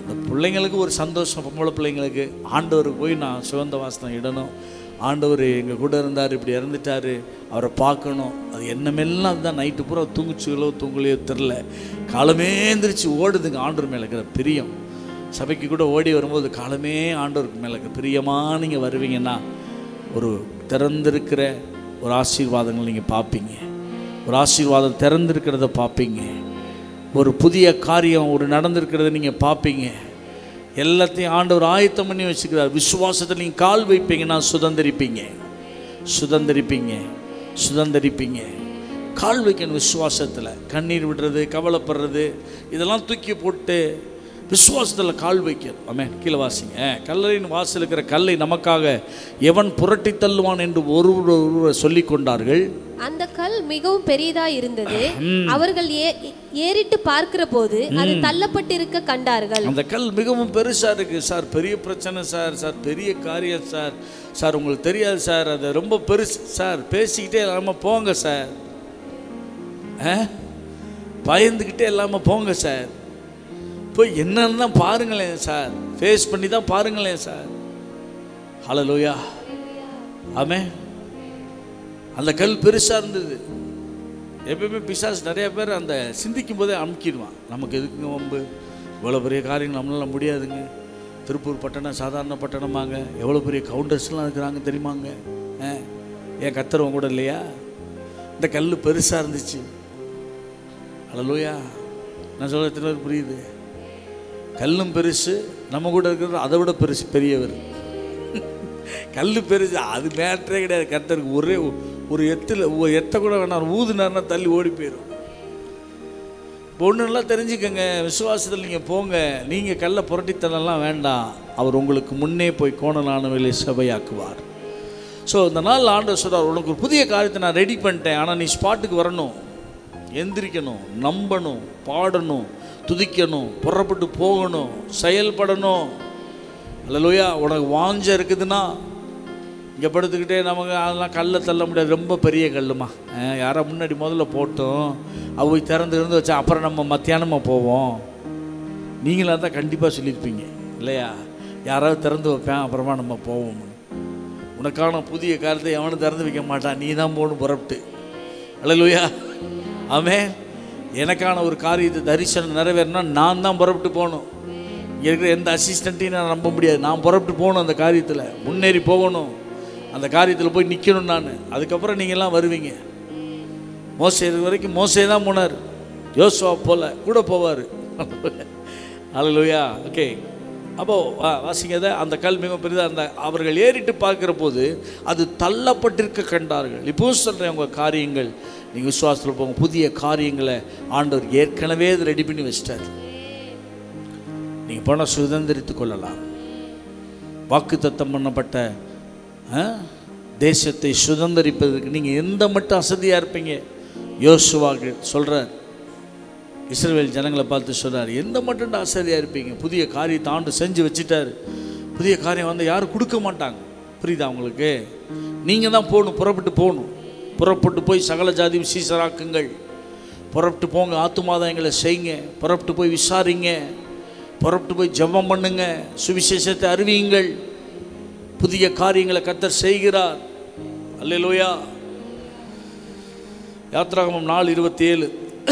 அந்த பிள்ளைங்களுக்கு ஒரு சந்தோஷம் பொம்பளை பிள்ளைங்களுக்கு ஆண்டவருக்கு போய் நான் சுகந்த வாசனம் இடணும் ஆண்டவர் எங்கள் கூட இருந்தார் இப்படி இறந்துட்டார் அவரை பார்க்கணும் அது என்னமெல்லாம் அதுதான் நைட்டு பூரா தூங்குச்சுகளோ தூங்கலையோ தெரில காலமே எந்திரிச்சு ஓடுதுங்க ஆண்டவர் மேலே இருக்கிற பிரியம் சபைக்கு கூட ஓடி வரும்போது காலமே ஆண்டவருக்கு மேலே இருக்கிற பிரியமாக நீங்கள் வருவீங்கன்னா ஒரு திறந்திருக்கிற ஒரு ஆசீர்வாதங்கள் நீங்கள் பார்ப்பீங்க ஒரு ஆசீர்வாதம் திறந்திருக்கிறத பார்ப்பீங்க ஒரு புதிய காரியம் ஒரு நடந்திருக்கிறத நீங்கள் பார்ப்பீங்க எல்லாத்தையும் ஆண்டவர் ஆயத்தம் பண்ணி வச்சுக்கிறார் விசுவாசத்தில் நீங்கள் கால் வைப்பீங்கன்னா சுதந்திரிப்பீங்க சுதந்திரிப்பீங்க சுதந்திரிப்பீங்க கால் வைக்கணும் விசுவாசத்தில் கண்ணீர் விடுறது கவலைப்படுறது இதெல்லாம் தூக்கி போட்டு விசுவாசத்தில் கால் வைக்கணும் ஆமே கீழே வாசிங்க கல்லறையின் வாசல் இருக்கிற கல்லை நமக்காக எவன் புரட்டி தள்ளுவான் என்று ஒருவர் ஒருவர் சொல்லிக் கொண்டார்கள் அந்த கல் மிகவும் பெரியதா இருந்தது அவர்கள் ஏ- ஏறிட்டு பார்க்கிற போது அது தள்ளப்பட்டிருக்க கண்டார்கள் அந்த கல் மிகவும் பெருசாக இருக்குது சார் பெரிய பிரச்சனை சார் சார் பெரிய காரியம் சார் சார் உங்களுக்கு தெரியாது சார் அது ரொம்ப பெருசு சார் பேசிக்கிட்டே இல்லாமல் போங்க சார் ஆ பயந்துக்கிட்டே இல்லாமல் போங்க சார் போய் என்னன்னு தான் பாருங்களேன் சார் ஃபேஸ் பண்ணி தான் பாருங்களேன் சார் ஹலலூயா ஆமே அந்த கல் பெருசாக இருந்தது எப்பயுமே பிசாசு நிறைய பேர் அந்த சிந்திக்கும் போதே அமுக்கிடுவான் நமக்கு எதுக்குங்க வம்பு இவ்வளோ பெரிய காரியங்கள் நம்மளால முடியாதுங்க திருப்பூர் பட்டணம் சாதாரண பட்டணமாங்க எவ்வளோ பெரிய கவுண்டர்ஸ்லாம் இருக்கிறாங்க தெரியுமாங்க ஆ, ஏன் கத்துறவங்க கூட இல்லையா இந்த கல் பெருசாக இருந்துச்சு அழலூயா நான் சொல்ல எத்தனை பேர் புரியுது கல்லும் பெருசு நம்ம கூட இருக்கிறது அதை விட பெருசு பெரியவர் கல் பெருசு அது மேட்டரே கிடையாது கர்த்தருக்கு ஒரே ஒரு எத்தில் ஒரு எத்த கூட வேணாம் ஊதுனாருன்னா தள்ளி ஓடி போயிடும் பொண்ணுலாம் தெரிஞ்சுக்கங்க விசுவாசத்தில் நீங்கள் போங்க நீங்கள் கல்லை புரட்டித்தனம்லாம் வேண்டாம் அவர் உங்களுக்கு முன்னே போய் கோணலானவிலை சபையாக்குவார் ஸோ இந்த நாள் ஆண்டு சொல்றார் உனக்கு ஒரு புதிய காரியத்தை நான் ரெடி பண்ணிட்டேன் ஆனால் நீ ஸ்பாட்டுக்கு வரணும் எந்திரிக்கணும் நம்பணும் பாடணும் துதிக்கணும் புறப்பட்டு போகணும் செயல்படணும் அல்லையா உனக்கு வாஞ்ச இருக்குதுன்னா இங்கே படுத்துக்கிட்டே நமக்கு அதெல்லாம் கல்லை தள்ள முடியாது ரொம்ப பெரிய கல்லுமா அஹ் யாரோ முன்னாடி முதல்ல போட்டோம் அவ போய் திறந்து இருந்து வச்சா அப்புறம் நம்ம மத்தியானமாக போவோம் நீங்களாக தான் கண்டிப்பாக சொல்லியிருப்பீங்க இல்லையா யாராவது திறந்து வைப்பேன் அப்புறமா நம்ம போவோம் உனக்கான புதிய காலத்தை எவனும் திறந்து வைக்க மாட்டான் நீ தான் போகணும் புறப்பட்டு அல்லையா ஆமே எனக்கான ஒரு காரியத்தை தரிசனம் நிறைவேறினா நான் தான் புறப்பட்டு போகணும் இங்கே இருக்கிற எந்த அசிஸ்டண்ட்டையும் நான் நம்ப முடியாது நான் புறப்பட்டு போகணும் அந்த காரியத்தில் முன்னேறி போகணும் அந்த காரியத்தில் போய் நிற்கணும் நான் அதுக்கப்புறம் நீங்கள்லாம் வருவீங்க மோசே இது வரைக்கும் மோசே தான் போனார் யோசுவா போல கூட போவார் அலலுயா ஓகே அப்போ வா வாசிங்கத அந்த கல் மிக பெரிதாக அந்த அவர்கள் ஏறிட்டு பார்க்கிற போது அது தள்ளப்பட்டிருக்க கண்டார்கள் இப்போவும் சொல்கிறேன் உங்கள் காரியங்கள் நீங்கள் விசுவாசத்தில் போங்க புதிய காரியங்களை ஆண்டவர் ஏற்கனவே அதை ரெடி பண்ணி வச்சிட்டார் நீங்கள் போனால் சுதந்திரித்து கொள்ளலாம் வாக்கு தத்தம் பண்ணப்பட்ட ஆ, தேசத்தை சுதந்திரிப்பதற்கு நீங்கள் எந்த மட்டும் அசதியாக இருப்பீங்க யோசுவாக்கு சொல்கிறார் இஸ்ரவேல் ஜனங்களை பார்த்து சொல்றார் எந்த மட்டும் அசதியாக இருப்பீங்க புதிய காரியத்தை ஆண்டு செஞ்சு வச்சுட்டாரு புதிய காரியம் வந்து யாரும் கொடுக்க மாட்டாங்க புரியுதா உங்களுக்கு நீங்கள் தான் போகணும் புறப்பட்டு போகணும் புறப்பட்டு போய் சகல ஜாதியும் சீசராக்குங்கள் புறப்பட்டு போங்க ஆத்துமாதாயங்களை செய்யுங்க புறப்பட்டு போய் விசாரிங்க புறப்பட்டு போய் ஜெபம் பண்ணுங்க சுவிசேஷத்தை அறிவியுங்கள் புதிய காரியங்களை கத்தர் செய்கிறார் அல்லேலூயா யாத்ராகமம் நாலு இருபத்தி ஏழு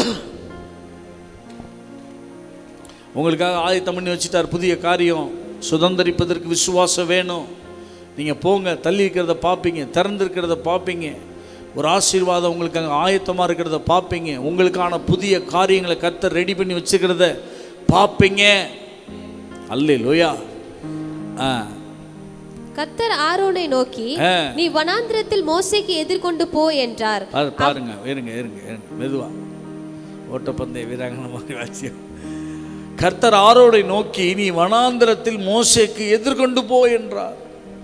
உங்களுக்காக ஆயத்தம் பண்ணி வச்சுட்டார் புதிய காரியம் சுதந்திரிப்பதற்கு விசுவாசம் வேணும் நீங்கள் போங்க தள்ளி இருக்கிறத பார்ப்பீங்க திறந்திருக்கிறத பார்ப்பீங்க ஒரு ஆசீர்வாதம் உங்களுக்கு அங்கே ஆயத்தமாக இருக்கிறத பார்ப்பீங்க உங்களுக்கான புதிய காரியங்களை கத்த ரெடி பண்ணி வச்சுக்கிறத பார்ப்பீங்க அல்லே லோயா ஆ கத்தர் ஆரோனை நோக்கி ஆ. நீ வனாந்திரத்தில் மோசேக்கு எதிர்கொண்டு போ என்றார் பாரு பாருங்க இருங்க இருங்க இருங்க மெதுவா ஓட்டப்பந்தய வீராங்கனை மாதிரி வாசியம் கர்த்தர் ஆரோடை நோக்கி நீ வனாந்திரத்தில் மோசேக்கு எதிர்கொண்டு போ என்றார்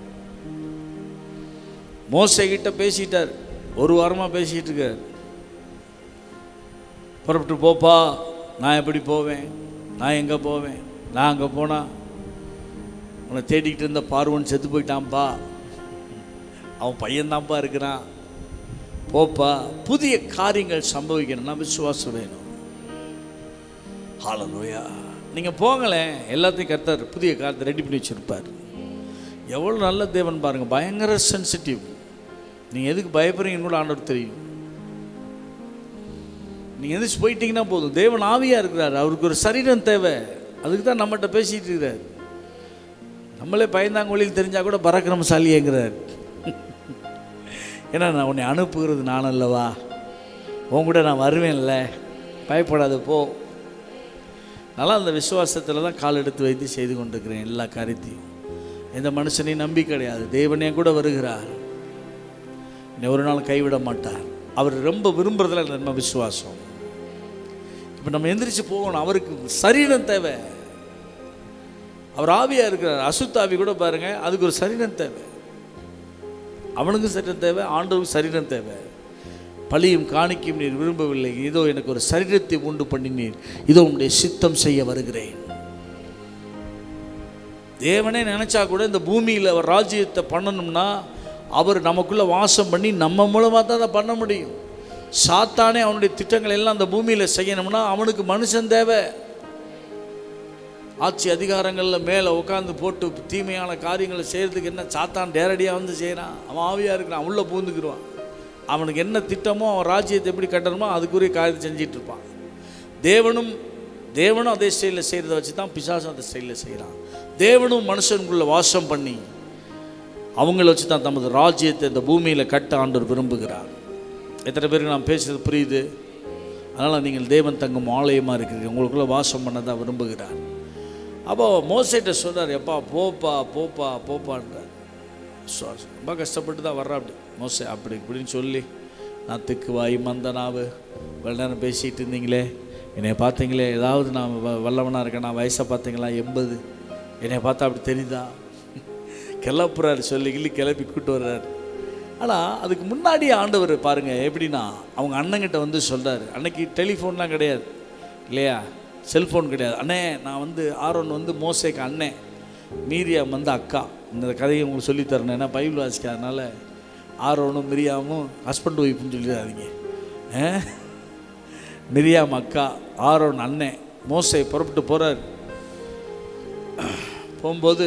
மோசே கிட்ட பேசிட்டார் ஒரு வாரமா பேசிட்டு இருக்கார் புறப்பட்டு போப்பா நான் எப்படி போவேன் நான் எங்கே போவேன் நான் அங்கே போனா உன்னை தேடிக்கிட்டு இருந்த பார்வன் செத்து போயிட்டான்ப்பா அவன் பையன்தான்ப்பா இருக்கிறான் போப்பா புதிய காரியங்கள் சம்பவிக்கணும்னா விசுவாசம் வேணும் ஹalleluya நீங்கள் போங்களேன் எல்லாத்தையும் கர்த்தர் புதிய காலத்தை ரெடி பண்ணி வச்சுருப்பார் எவ்வளோ நல்ல தேவன் பாருங்கள் பயங்கர சென்சிட்டிவ் நீங்கள் எதுக்கு பயப்படுறீங்கன்னு கூட ஆண்டவர் தெரியும் நீங்கள் எந்திரிச்சு போயிட்டீங்கன்னா போதும் தேவன் ஆவியாக இருக்கிறார் அவருக்கு ஒரு சரீரம் தேவை அதுக்கு தான் நம்மகிட்ட பேசிகிட்டு இருக்கிறார் நம்மளே பயந்தாங்கொழியில் தெரிஞ்சால் கூட பராக்கிரமசாலிங்கிறார் ஏன்னா நான் உன்னை அனுப்புகிறது நான் அல்லவா உன் கூட நான் வருவேன்ல பயப்படாத போ நல்லா அந்த விசுவாசத்தில் தான் கால் எடுத்து வைத்து செய்து கொண்டிருக்கிறேன் எல்லா காரியத்தையும் எந்த மனுஷனையும் நம்பி கிடையாது தேவனே கூட வருகிறார் என்னை ஒரு நாள் கைவிட மாட்டார் அவர் ரொம்ப விரும்புறதுல நம்ம விசுவாசம் இப்போ நம்ம எந்திரிச்சு போகணும் அவருக்கு சரீரம் தேவை அவர் ஆவியாக இருக்கிறார் அசுத்தாவி கூட பாருங்க அதுக்கு ஒரு சரீரம் தேவை அவனுக்கும் சரீரம் தேவை ஆண்டவருக்கும் சரீரம் தேவை பழியும் காணிக்கும் நீர் விரும்பவில்லை இதோ எனக்கு ஒரு சரீரத்தை உண்டு பண்ணினீர் இதோ உங்களுடைய சித்தம் செய்ய வருகிறேன் தேவனே நினைச்சா கூட இந்த பூமியில் அவர் ராஜ்யத்தை பண்ணணும்னா அவர் நமக்குள்ள வாசம் பண்ணி நம்ம மூலமாக தான் அதை பண்ண முடியும் சாத்தானே அவனுடைய திட்டங்கள் எல்லாம் அந்த பூமியில் செய்யணும்னா அவனுக்கு மனுஷன் தேவை ஆட்சி அதிகாரங்களில் மேலே உட்காந்து போட்டு தீமையான காரியங்களை செய்கிறதுக்கு என்ன சாத்தான் நேரடியாக வந்து செய்கிறான் அவன் ஆவியாக இருக்கிறான் உள்ளே பூந்துக்கிடுவான் அவனுக்கு என்ன திட்டமோ அவன் ராஜ்யத்தை எப்படி கட்டணுமோ அதுக்குரிய காரியத்தை செஞ்சிட்டு இருப்பான் தேவனும் தேவனும் அதே ஸ்டைலில் செய்கிறத வச்சு தான் பிசாசும் அதே ஸ்டைலில் செய்கிறான் தேவனும் மனுஷனுக்குள்ள வாசம் பண்ணி அவங்கள வச்சு தான் தமது ராஜ்யத்தை இந்த பூமியில் கட்ட ஆண்டவர் விரும்புகிறார் எத்தனை பேருக்கு நான் பேசுறது புரியுது அதனால் நீங்கள் தேவன் தங்கும் ஆலயமாக இருக்கிறீங்க உங்களுக்குள்ள வாசம் பண்ண தான் விரும்புகிறார் அப்போ மோசைட்ட சொல்றார் எப்பா போப்பா போப்பா போப்பான்றார் சொ- ரொம்ப கஷ்டப்பட்டு தான் வர்றா அப்படி மோசை அப்படி இப்படின்னு சொல்லி நான் திக்கு வாய் மந்தனாவு வெள்ள நேரம் பேசிகிட்டு இருந்தீங்களே என்னை பார்த்தீங்களே ஏதாவது நான் வ- வல்லவனா இருக்கேன் நான் வயசை பார்த்தீங்களா எண்பது என்னை பார்த்தா அப்படி தெரியுதா கிளப்புறாரு சொல்லி கிள்ளி கிளப்பி கூட்டு வர்றாரு ஆனால் அதுக்கு முன்னாடி ஆண்டவர் பாருங்க எப்படின்னா அவங்க அண்ணங்கிட்ட வந்து சொல்றாரு அன்னைக்கு டெலிஃபோன்லாம் கிடையாது இல்லையா செல்ஃபோன் கிடையாது அண்ணே நான் வந்து ஆரோன் வந்து மோசேக்கு அண்ணன் மீரியாம் வந்து அக்கா இந்த கதையை உங்களுக்கு சொல்லித் தரணும் ஏன்னா பைபிள் வாசிக்காதனால ஆரோனும் மிரியாமும் ஹஸ்பண்ட் ஒய்ஃப்னு சொல்லிடாதீங்க ஆ? மிரியாம் அக்கா ஆரோன் அண்ணன் மோசே புறப்பட்டு போகிறார் போகும்போது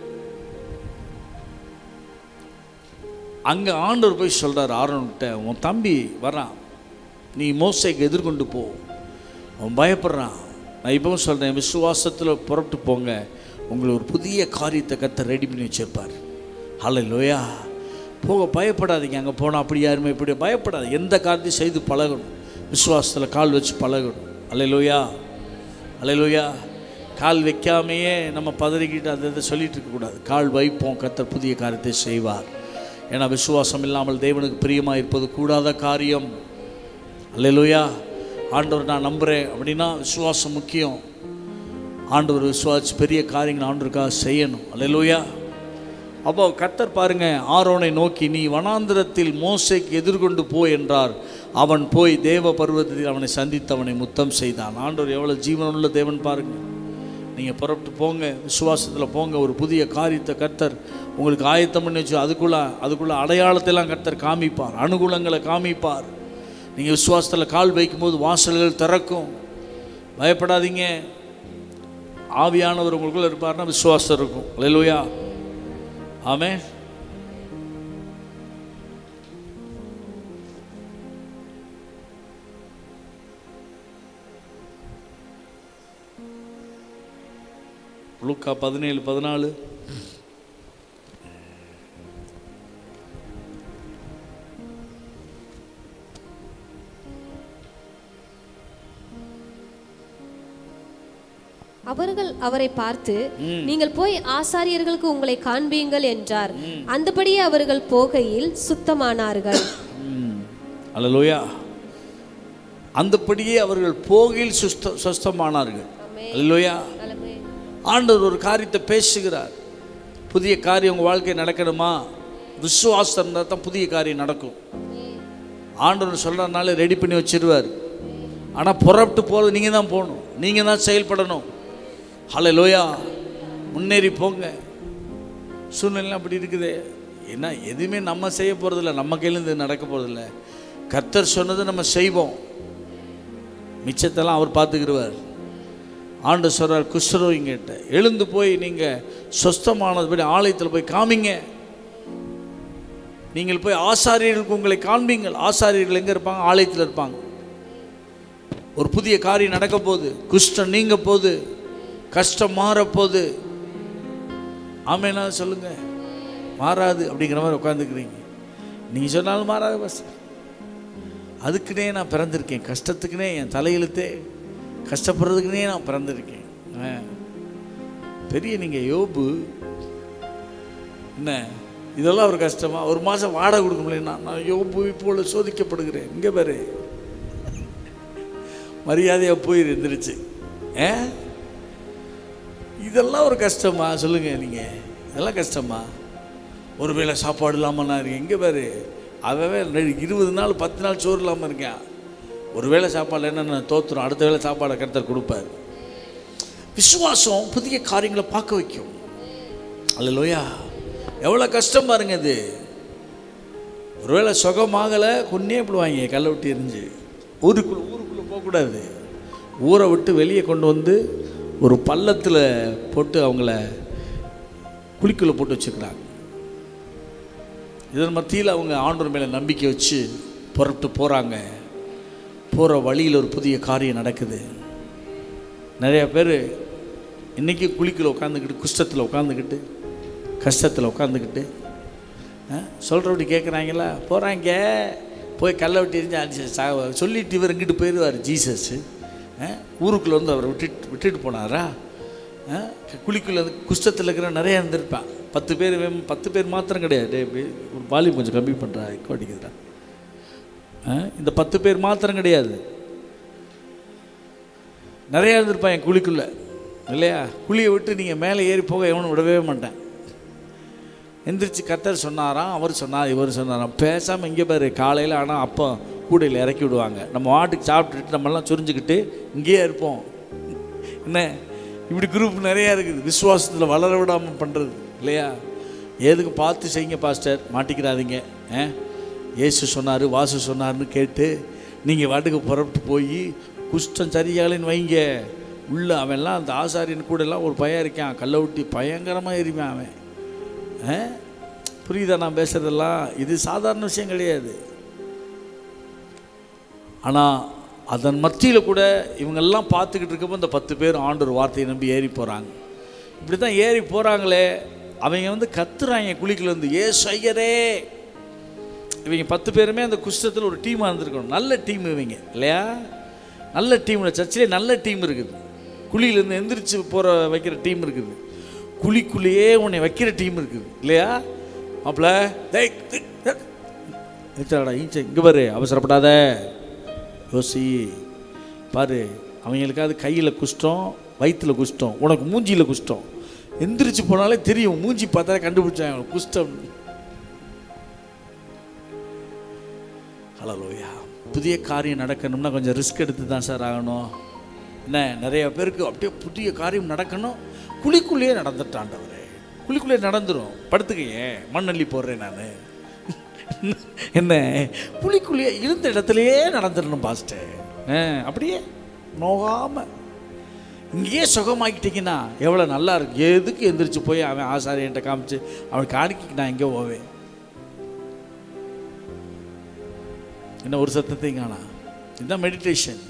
அங்கே ஆண்டவர் போய் சொல்கிறார் ஆரோன்கிட்ட உன் தம்பி வரான் நீ மோசைக்கு எதிர்கொண்டு போ அவன் பயப்படுறான் நான் இப்பவும் சொல்கிறேன் விசுவாசத்தில் புறப்பட்டு போங்க உங்களை ஒரு புதிய காரியத்தை கத்த ரெடி பண்ணி வச்சிருப்பார் ஹலோ லோயா போக பயப்படாதீங்க அங்கே போனால் அப்படி யாருமே இப்படி பயப்படாது எந்த காரியத்தையும் செய்து பழகணும் விசுவாசத்தில் கால் வச்சு பழகணும் அல்லையிலோயா அல்லையிலோயா கால் வைக்காமையே நம்ம பதறிக்கிட்டு அதை இதை சொல்லிட்டு இருக்கக்கூடாது கால் வைப்போம் கத்தர் புதிய காரியத்தை செய்வார் ஏன்னா விசுவாசம் இல்லாமல் தேவனுக்கு பிரியமாக இருப்பது கூடாத காரியம் அல்லையிலோயா ஆண்டவர் நான் நம்புகிறேன் அப்படின்னா விசுவாசம் முக்கியம் ஆண்டவர் விசுவாசி பெரிய காரியங்கள் ஆண்டவருக்காக செய்யணும் அல்லையிலோயா அப்போ கர்த்தர் பாருங்க ஆரோனை நோக்கி நீ வனாந்திரத்தில் மோசைக்கு எதிர்கொண்டு போ என்றார் அவன் போய் தேவ பருவத்தில் அவனை சந்தித்து அவனை முத்தம் செய்தான் ஆண்டவர் எவ்வளோ ஜீவனுள்ள தேவன் பாருங்க நீங்கள் புறப்பட்டு போங்க விசுவாசத்தில் போங்க ஒரு புதிய காரியத்தை கர்த்தர் உங்களுக்கு ஆயத்தம் பண்ணி வச்சு அதுக்குள்ள அதுக்குள்ள அடையாளத்தெல்லாம் கர்த்தர் காமிப்பார் அனுகூலங்களை காமிப்பார் நீங்கள் விசுவாசத்தில் கால் வைக்கும்போது வாசல்கள் திறக்கும் பயப்படாதீங்க ஆவியானவர் உங்களுக்குள்ள இருப்பார்னா விசுவாசம் இருக்கும் அல்லேலூயா ஆமே லூக்கா பதினேழு பதினாலு அவர்கள் அவரை பார்த்து நீங்கள் போய் ஆசாரியர்களுக்கு உங்களை காண்பீங்கள் என்றார் அந்தபடியே அவர்கள் போகையில் சுத்தமானார்கள் அல்லேலூயா அந்தபடியே அவர்கள் போகையில் சுஸ்த சுஸ்தமானார்கள் அல்லேலூயா ஆண்டவர் ஒரு காரியத்தை பேசுகிறார் புதிய காரியம் உங்கள் வாழ்க்கை நடக்கணுமா விசுவாசம் இருந்தால் தான் புதிய காரியம் நடக்கும் ஆண்டவர் சொல்கிறதுனால ரெடி பண்ணி வச்சிருவார் ஆனால் புறப்பட்டு போகிறது நீங்கள் தான் போகணும் நீங்கள் தான் செயல்படணும் ஹலோ லோயா முன்னேறி போங்க சூழ்நிலை அப்படி இருக்குது ஏன்னா எதுவுமே நம்ம செய்ய போகிறதில்ல நம்ம கையிலேருந்து நடக்க போகிறதில்ல கர்த்தர் சொன்னதை நம்ம செய்வோம் மிச்சத்தெல்லாம் அவர் பார்த்துக்கிடுவார் ஆண்டு சொல்கிறார் குஷ்டரோகிங்கிட்ட எழுந்து போய் நீங்கள் சொஸ்தமானதுபடி ஆலயத்தில் போய் காமிங்க நீங்கள் போய் ஆசாரியர்களுக்கு உங்களை காண்பீங்கள் ஆசாரியர்கள் எங்கே இருப்பாங்க ஆலயத்தில் இருப்பாங்க ஒரு புதிய காரியம் நடக்க போகுது குஷ்டம் நீங்க போகுது கஷ்டம் மாற போகுது ஆமேனா சொல்லுங்க மாறாது அப்படிங்கிற மாதிரி உட்காந்துக்கிறீங்க நீங்கள் சொன்னாலும் மாறாது பஸ் அதுக்குனே நான் பிறந்திருக்கேன் கஷ்டத்துக்குனே என் தலையெழுத்தே கஷ்டப்படுறதுக்குனே நான் பிறந்திருக்கேன் ஆ. பெரிய நீங்கள் யோபு என்ன இதெல்லாம் ஒரு கஷ்டமா ஒரு மாதம் வாடகை கொடுக்க முடியலன்னா நான் யோபு போல சோதிக்கப்படுகிறேன் இங்கே பாரு மரியாதையாக போய் இருந்துருச்சு ஏ இதெல்லாம் ஒரு கஷ்டமா சொல்லுங்க நீங்கள் இதெல்லாம் கஷ்டமா ஒருவேளை சாப்பாடு இல்லாமல் நான் இருக்கேன் இங்கே பாரு அவன் இருபது நாள் பத்து நாள் சோறு இல்லாமல் இருக்கேன் ஒரு வேளை சாப்பாடு என்னென்ன தோத்துரும் அடுத்த வேளை சாப்பாடை கருத்தர் கொடுப்பார் விசுவாசம் புதிய காரியங்களை பார்க்க வைக்கும் அல்லையா எவ்வளோ கஷ்டம் பாருங்க இது ஒருவேளை சுகமாகலை கொன்னே போடுவாங்க கல்லை விட்டு எரிஞ்சு ஊருக்குள்ள ஊருக்குள்ளே போகக்கூடாது ஊரை விட்டு வெளியே கொண்டு வந்து ஒரு பள்ளத்தில் போட்டு அவங்கள குழிக்குள்ளே போட்டு வச்சுக்கிறாங்க இதன் மத்தியில் அவங்க ஆண்டவர் மேலே நம்பிக்கை வச்சு புறப்பட்டு போகிறாங்க போகிற வழியில் ஒரு புதிய காரியம் நடக்குது நிறைய பேர் இன்றைக்கி குழிக்குள்ள உட்காந்துக்கிட்டு குஷ்டத்தில் உட்காந்துக்கிட்டு கஷ்டத்தில் உட்காந்துக்கிட்டு சொல்கிறபடி கேட்குறாங்களா போகிறாங்க போய் கல்லை விட்டு எரிஞ்சு அடிச்சு சா சொல்லிட்டு இவர் இங்கிட்டு போயிடுவார் ஜீசஸ் ஊருக்குள்ளே வந்து அவரை விட்டுட்டு விட்டுட்டு போனாரா குழிக்குள்ளே வந்து குஷ்டத்தில் இருக்கிற நிறைய இருந்திருப்பான் பத்து பேர் வேணும், பத்து பேர் மாத்திரம் கிடையாது டேய், பே- ஒரு வால்யூம் கொஞ்சம் கம்மி பண்ணுறா எக்கோ அடிக்குதுடா ஆ, இந்த பத்து பேர் மாத்திரம் கிடையாது நிறையா இருந்திருப்பான் என் குழிக்குள்ளே இல்லையா குழியை விட்டு நீங்கள் மேலே ஏறி போக எவனும் விடவே மாட்டேன் எந்திரிச்சு கத்தர் சொன்னாராம் அவர் சொன்னார் இவர் சொன்னாராம் பேசாமல் இங்கே பாரு காலையில் ஆனால் அப்போ கூடையில் இறக்கி விடுவாங்க நம்ம வாட்டுக்கு சாப்பிட்டுட்டு நம்மெல்லாம் சுரிஞ்சுக்கிட்டு இங்கேயே இருப்போம் என்ன இப்படி குரூப் நிறையா இருக்குது விசுவாசத்தில் வளர விடாமல் பண்ணுறது இல்லையா எதுக்கு பார்த்து செய்யுங்க பாஸ்டர் மாட்டிக்கிறாதீங்க ஆ இயேசு சொன்னார் வாசு சொன்னார்னு கேட்டு நீங்கள் வாட்டுக்கு புறப்பட்டு போய் குஷ்டம் சரியாகலன்னு வைங்க உள்ள அவன்லாம் அந்த ஆசாரியன் கூட எல்லாம் ஒரு பையன் இருக்கான் கல்லை விட்டி பயங்கரமாக எரிவான் அவன் ஆ? புரியுதா நான் பேசுறதெல்லாம் இது சாதாரண விஷயம் கிடையாது ஆனால் அதன் மத்தியில் கூட இவங்கெல்லாம் பார்த்துக்கிட்டு இருக்கப்போ இந்த பத்து பேர் ஆண்டவர் வார்த்தையை நம்பி ஏறி போகிறாங்க இப்படி தான் ஏறி போகிறாங்களே அவங்க வந்து கத்துறாங்க குழிக்குள்ள இருந்து ஏ ஐயரே இவங்க பத்து பேருமே அந்த குஷ்டத்தில் ஒரு டீமாக இருந்திருக்கணும் நல்ல டீம் இவங்க இல்லையா நல்ல டீம் சர்ச்சிலே நல்ல டீம் இருக்குது குழியிலேருந்து எந்திரிச்சு போகிற வைக்கிற டீம் இருக்குது குழிக்குள்ளேயே உன்னை வைக்கிற டீம் இருக்குது இல்லையா மாப்பிள்ள டேய் ஈச்சா இங்கே பாரு அவசரப்படாத யோசி பாரு அவங்களுக்காவது கையில் குஷ்டம் வயிற்றுல குஷ்டம் உனக்கு மூஞ்சியில் குஷ்டம் எந்திரிச்சு போனாலே தெரியும் மூஞ்சி பார்த்தா கண்டுபிடிச்சாங்க குஷ்டம் ஹலோயா புதிய காரியம் நடக்கணும்னா கொஞ்சம் ரிஸ்க் எடுத்து தான் சார் ஆகணும் என்ன நிறைய பேருக்கு அப்படியே புதிய காரியம் நடக்கணும் குழிக்குள்ளேயே நடந்துட்டாண்டவரே குழிக்குள்ளேயே நடந்துரும் படுத்துக்கையே மண்ணள்ளி போடுறேன் நான் என்ன குழிக்குள்ளேயே இருந்த இடத்துலையே நடந்துடணும் பாஸ்டர் அப்படியே நோகாம இங்கேயே சுகமாக்கிட்டீங்கன்னா எவ்வளோ நல்லா இருக்கு எதுக்கு எந்திரிச்சு போய் அவன் ஆசாரியன்ட்ட காமிச்சு அவன் காணிக்கு நான் எங்கே போவேன் என்ன ஒரு சத்தத்தையும் காணா இதுதான் மெடிடேஷன்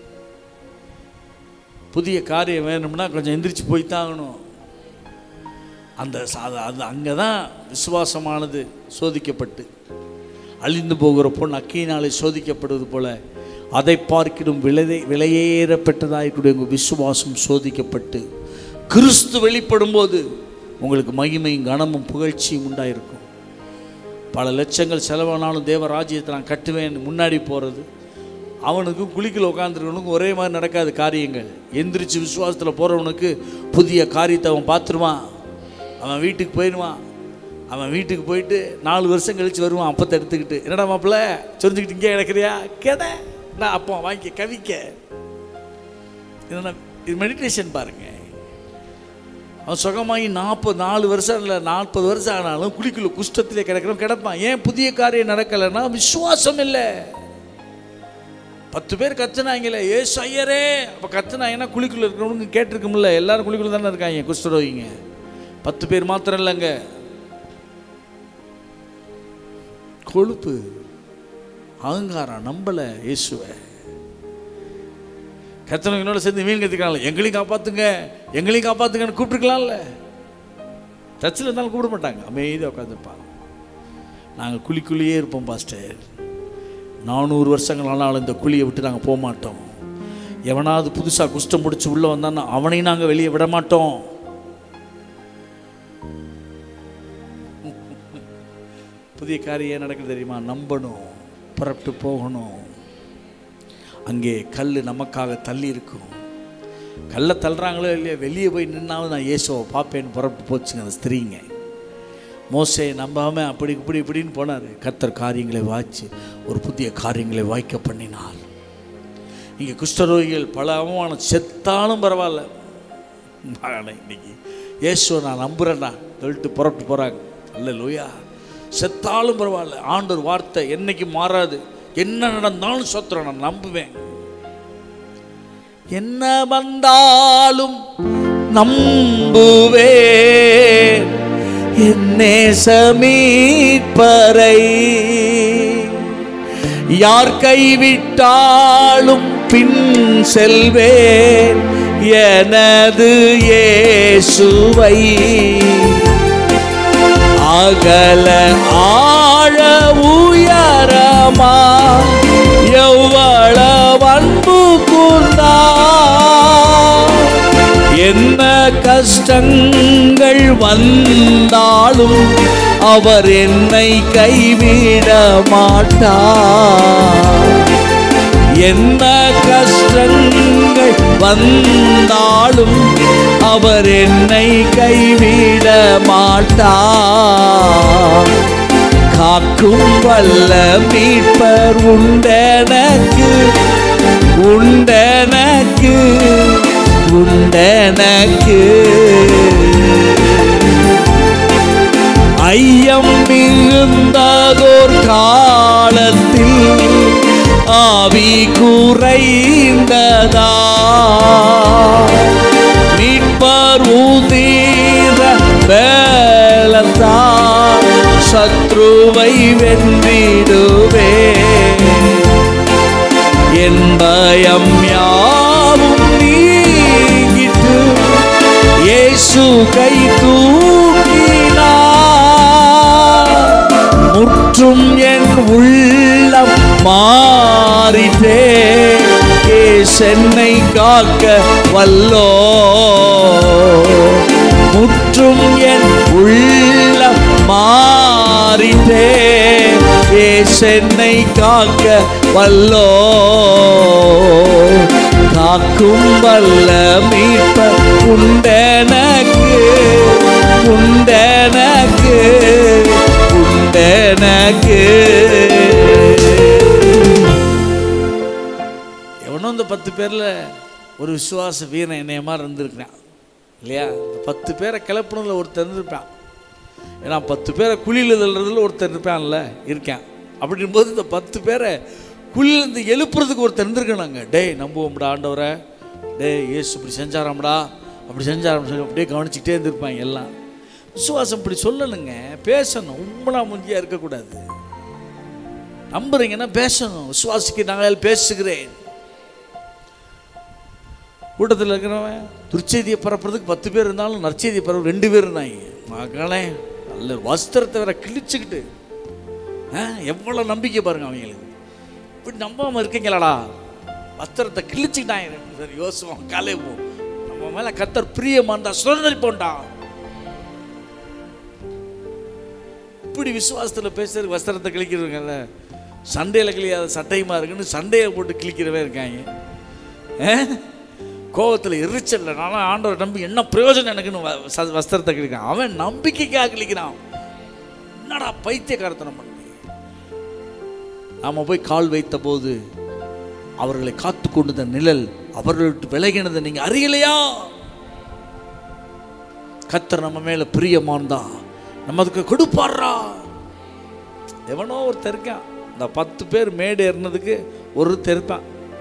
புதிய காரியம் வேணும்னா கொஞ்சம் எந்திரிச்சு போய் தான் ஆகணும் அந்த சாத அது அங்கே தான் விசுவாசமானது சோதிக்கப்பட்டு அழிந்து போகிற பொண்ணு அக்கியினாலே சோதிக்கப்படுவது போல அதை பார்க்கிடும் விலை விலையேறப்பட்டதாயிருக்கூடிய உங்கள் விசுவாசம் சோதிக்கப்பட்டு கிறிஸ்து வெளிப்படும் போது உங்களுக்கு மகிமையும் கனமும் புகழ்ச்சியும் உண்டாயிருக்கும் பல லட்சங்கள் செலவானாலும் தேவ ராஜ்யத்தை நான் கட்டுவேன் முன்னாடி போகிறது அவனுக்கு குளிக்கல உட்காந்துருக்கவனுக்கு ஒரே மாதிரி நடக்காது காரியங்கள் எந்திரிச்சு விசுவாசத்தில் போகிறவனுக்கு புதிய காரியத்தை அவன் பார்த்துருவான் அவன் வீட்டுக்கு போயிடுவான் அவன் வீட்டுக்கு போயிட்டு நாலு வருஷம் கழித்து வருவான் அப்பத்தை எடுத்துக்கிட்டு என்னடா மாப்பிள்ள சொரிஞ்சுக்கிட்டு இங்கே கிடக்குறியா கேட நான் அப்போ வாங்கி கவிக்க இதெல்லாம் இது மெடிடேஷன் பாருங்க அவன் சுகமாகி நாற்பது நாலு வருஷம் இல்லை நாற்பது வருஷம் ஆனாலும் குளிக்குள்ள குஷ்டத்திலே கிடக்கிறவன் கிடப்பான் ஏன் புதிய காரியம் நடக்கலைன்னா விசுவாசம் இல்லை பத்து பேர் கத்துனாங்களே ஏசு ஐயரே அப்போ கத்துனாங்கன்னா குழிக்குள்ள இருக்கிறவங்க கேட்டிருக்கும்ல எல்லாரும் குழிக்குள்ள தானே இருக்காங்க குஷ்டரோகிங்க பத்து பேர் மாத்திரம் இல்லைங்க கொழுப்பு அகங்காரம் நம்பல இயேசுவை கத்தனவங்களோட சேர்ந்து மீன் கத்திக்கலாம் எங்களையும் காப்பாத்துங்க எங்களையும் காப்பாத்துங்கன்னு கூப்பிட்டுருக்கலாம்ல சர்ச்சில் இருந்தாலும் கூப்பிட மாட்டாங்க அமைதியாக உட்காந்துருப்பாங்க நாங்கள் குழிக்குள்ளேயே இருப்போம் பாஸ்டர் நானூறு வருஷங்கள் ஆனாலும் இந்த குழியை விட்டு நாங்கள் போக மாட்டோம் எவனாவது புதுசாக குஷ்டம் முடிச்சு உள்ளே வந்தான்னா அவனையும் நாங்கள் வெளியே விட மாட்டோம் புதிய காரியம் ஏன் நடக்குது தெரியுமா நம்பணும் புறப்பட்டு போகணும் அங்கே கல் நமக்காக தள்ளி இருக்கும் கல்லை தள்ளுறாங்களோ இல்லையோ வெளியே போய் நின்னாலும் நான் இயேசுவை பார்ப்பேன்னு புறப்பட்டு போச்சுங்க அந்த ஸ்திரீங்க மோசே நம்பாமல் அப்படி இப்படி இப்படின்னு போனார் கர்த்தர் காரியங்களை வாய்ச்சி ஒரு புதிய காரியங்களை வாய்க்க பண்ணினார் இங்கே குஷ்டரோகிகள் பல அவமானம் செத்தாலும் பரவாயில்ல மகனே, இன்னைக்கு இயேசுவை நான் நம்புகிறேன்டா சொல்லிட்டு புறப்பட்டு போகிறாங்க அல்ல லோயா செத்தாலும் பரவாயில்ல ஆண்டவர் வார்த்தை என்னைக்கு மாறாது என்ன நடந்தாலும் சொத்துறேன் நான் நம்புவேன் என்ன வந்தாலும் நம்புவே என்னே சமீட்பரை யார் கைவிட்டாலும் பின் செல்வேன் எனது இயேசுவை அகல ஆழ உயரமா எவ்வளவு அன்பு கூர்ந்தா என்ன கஷ்டங்கள் வந்தாலும் அவர் என்னை கைவிட மாட்டார் என்ன கஷ்டங்கள் வந்தாலும் அவர் என்னை கைவிட மாட்டார் காக்கும் வல்ல மீட்பர் உண்டெனக்கு உண்டெனக்கு உண்டெனக்கு ஐயம் மிகுந்ததோர் காலத்தில் ஆவி குறைந்ததா மீட்பர் உதீர பேலத்தா சத்ருவை வென்றிடுவே என் பயம் யாவும் நீங்கிட்டு இயேசு கை தூக்கினார் முற்றும் என் உள்ளம் மாறிட்டே சென்னை காக்க வல்லோ முற்றும் என் உள்ளம் மாறிட்டே சென்னை காக்க வல்லோ காக்கும் வல்ல மீட்ப உண்டெனக்கு உண்டெனக்கு உண்டெனக்கு எவனோ இந்த பத்து பேரில் ஒரு விசுவாச வீரன் என்னைய மாதிரி இருந்திருக்கிறான் இல்லையா இந்த பத்து பேரை கிளப்புனதில் ஒருத்தர் இருந்திருப்பான் ஏன்னா பத்து பேரை குழியில் தள்ளுறதுல ஒருத்தர் இருப்பான்ல இருக்கேன் அப்படின்போது இந்த பத்து பேரை குழியிலேருந்து எழுப்புறதுக்கு ஒருத்தர் இருந்திருக்கணுங்க டேய் நம்புவோம்டா ஆண்டவரை டேய் இயேசு இப்படி செஞ்சாராம்டா அப்படி செஞ்சாராம் சொல்லி அப்படியே கவனிச்சுக்கிட்டே இருந்திருப்பாங்க எல்லாம் விசுவாசம் இப்படி சொல்லணுங்க பேசணும் உண்மனா முஞ்சியா இருக்கக்கூடாது நம்புறீங்கன்னா பேசணும் விசுவாசிக்கு நாங்கள் பேசுகிறேன் கூட்டத்தில் இருக்கிறவன் துர்ச்செய்தியை பரப்புறதுக்கு பத்து பேர் இருந்தாலும் நற்செய்தியை பரப்பு ரெண்டு பேர் இருந்தாங்க மகளே நல்ல வஸ்திரத்தை வேற கிழிச்சுக்கிட்டு ஆ, எவ்வளவு நம்பிக்கை பாருங்க அவங்களுக்கு இப்படி நம்பாம இருக்கீங்களாடா வஸ்திரத்தை கிழிச்சுக்கிட்டாங்க ரெண்டு பேர் யோசுவான் காலே போ நம்ம மேல கத்தர் பிரியமாண்டா சுதந்திரிப்போண்டா இப்படி விசுவாசத்துல பேசுறதுக்கு வஸ்திரத்தை கிழிக்கிறவங்கல்ல சண்டையில் கிழியாத சட்டையுமா இருக்குன்னு சண்டையை போட்டு கிழிக்கிறவன் இருக்காங்க கோவத்தில் எரிச்சல்ல நானும் ஆண்டவரை நம்பி என்ன பிரயோஜனம் எனக்குன்னு வ- ச- வஸ்திரத்தை கிழிக்கிறான் அவன் நம்பிக்கைக்காக கிழிக்கிறான் என்னடா பைத்தியக்காரத்தனம் பண்ணி நாம போய் கால் வைத்த போது அவர்களை காத்து கொண்டிருந்த நிழல் அவர்களை விட்டு விலகினதை நீங்க அறியலையா கத்தர் நம்ம மேல பிரியமான் தான் நமக்கு கொடுப்பாடுறா எவனோ ஒருத்தர் இருக்கான் இந்த பத்து பேர் மேடு ஏறினதுக்கு ஒருத்தர் இருப்பான்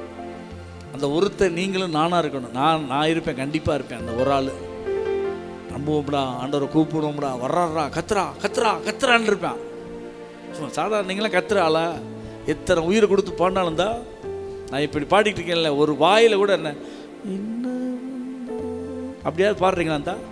அந்த ஒருத்தர் நீங்களும் நானாக இருக்கணும் நான் நான் இருப்பேன் கண்டிப்பாக இருப்பேன் அந்த ஒரு ஆள் நம்புவோம்டா ஆண்டவரை கூப்பிடுவோம்டா வர்றாரா கத்துறா கத்துறா கத்துறான்னு இருப்பேன் சும்மா சாதாரண நீங்களாம் கத்துற ஆளா எத்தனை உயிரை கொடுத்து பாடினாலும் தான் நான் இப்படி பாடிட்டு இருக்கேன்ல ஒரு வாயில் கூட என்ன இன்னும் அப்படியாவது பாடுறீங்களா தான்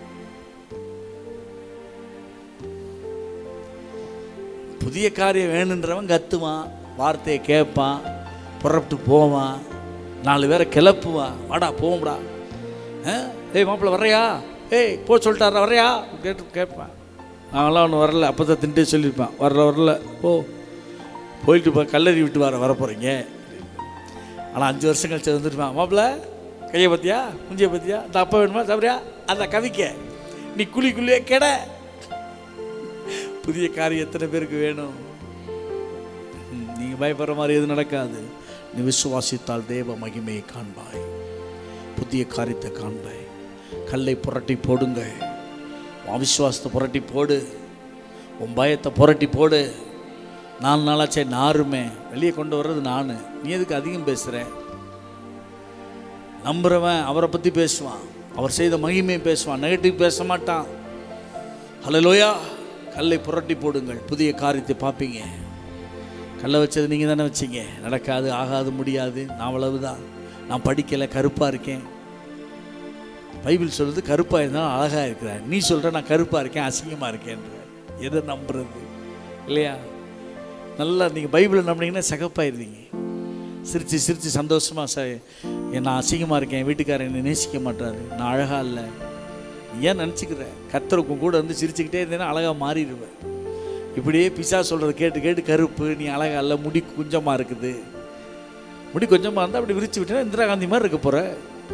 புதிய காரியம் வேணுன்றவன் கத்துவான் வார்த்தையை கேட்பான் புறப்பட்டு போவான் நாலு பேரை கிளப்புவான் வாடா போவோம்டா ஆ? ஏய் மாப்பிள்ளை வர்றையா ஏய் போ சொல்லிட்டாரா வர்றையா கேட்டு கேட்பேன் நாங்களாம் ஒன்றும் வரல அப்போ தான் தின்ட்டே சொல்லியிருப்பேன் வரல வரல ஓ போயிட்டு இப்போ கல்லறி விட்டு வர வர போகிறீங்க ஆனால் அஞ்சு வருஷம் கழிச்சு வந்துருப்பான் மாப்பிள்ளை கையை பத்தியா முஞ்சியை பத்தியா அந்த அப்பா வேணுமா சாப்பிட்றியா அந்த கவிக்க நீ குழி குழியே கெட புதிய காரியம் எத்தனை பேருக்கு வேணும் ம், நீங்க பயப்படுற மாதிரி எதுவும் நடக்காது நீ விசுவாசித்தால் தேவ மகிமையை காண்பாய் புதிய காரியத்தை காண்பாய் கல்லை புரட்டி போடுங்க உன் விசுவாசத்தை புரட்டி போடு உன் பயத்தை புரட்டி போடு நாலு நாளாச்சே நாருமே வெளியே கொண்டு வர்றது நான் நீ எதுக்கு அதிகம் பேசுகிற நம்புறவன் அவரை பற்றி பேசுவான் அவர் செய்த மகிமையை பேசுவான் நெகட்டிவ் பேச மாட்டான் ஹலலோயா கல்லை புரட்டி போடுங்கள் புதிய காரியத்தை பார்ப்பீங்க கல்லை வச்சது நீங்கள் தானே வச்சீங்க நடக்காது ஆகாது முடியாது நான் அவ்வளவுதான் நான் படிக்கலை கருப்பாக இருக்கேன் பைபிள் சொல்லுது கருப்பாக இருந்தாலும் அழகாக இருக்கிறேன் நீ சொல்கிற நான் கருப்பாக இருக்கேன் அசிங்கமாக இருக்கேன்ற எதை நம்புறது இல்லையா நல்லா நீங்கள் பைபிளை நம்பினீங்கன்னா சகப்பாயிருந்தீங்க சிரித்து சிரித்து சந்தோஷமாக ச நான் அசிங்கமாக இருக்கேன் என் வீட்டுக்காரர் என்னை நேசிக்க மாட்டாரு நான் அழகாக இல்லை நீ ஏன் நினச்சிக்கிற கத்தருக்கும் கூட வந்து சிரிச்சுக்கிட்டே இருந்தேன்னா அழகாக மாறிடுவேன் இப்படியே பிசா சொல்கிறத கேட்டு கேட்டு கருப்பு நீ அழகா இல்லை முடி கொஞ்சமாக இருக்குது முடி கொஞ்சமாக இருந்தால் அப்படி விரிச்சு விட்டேன்னா இந்திரா காந்தி மாதிரி இருக்க போகிற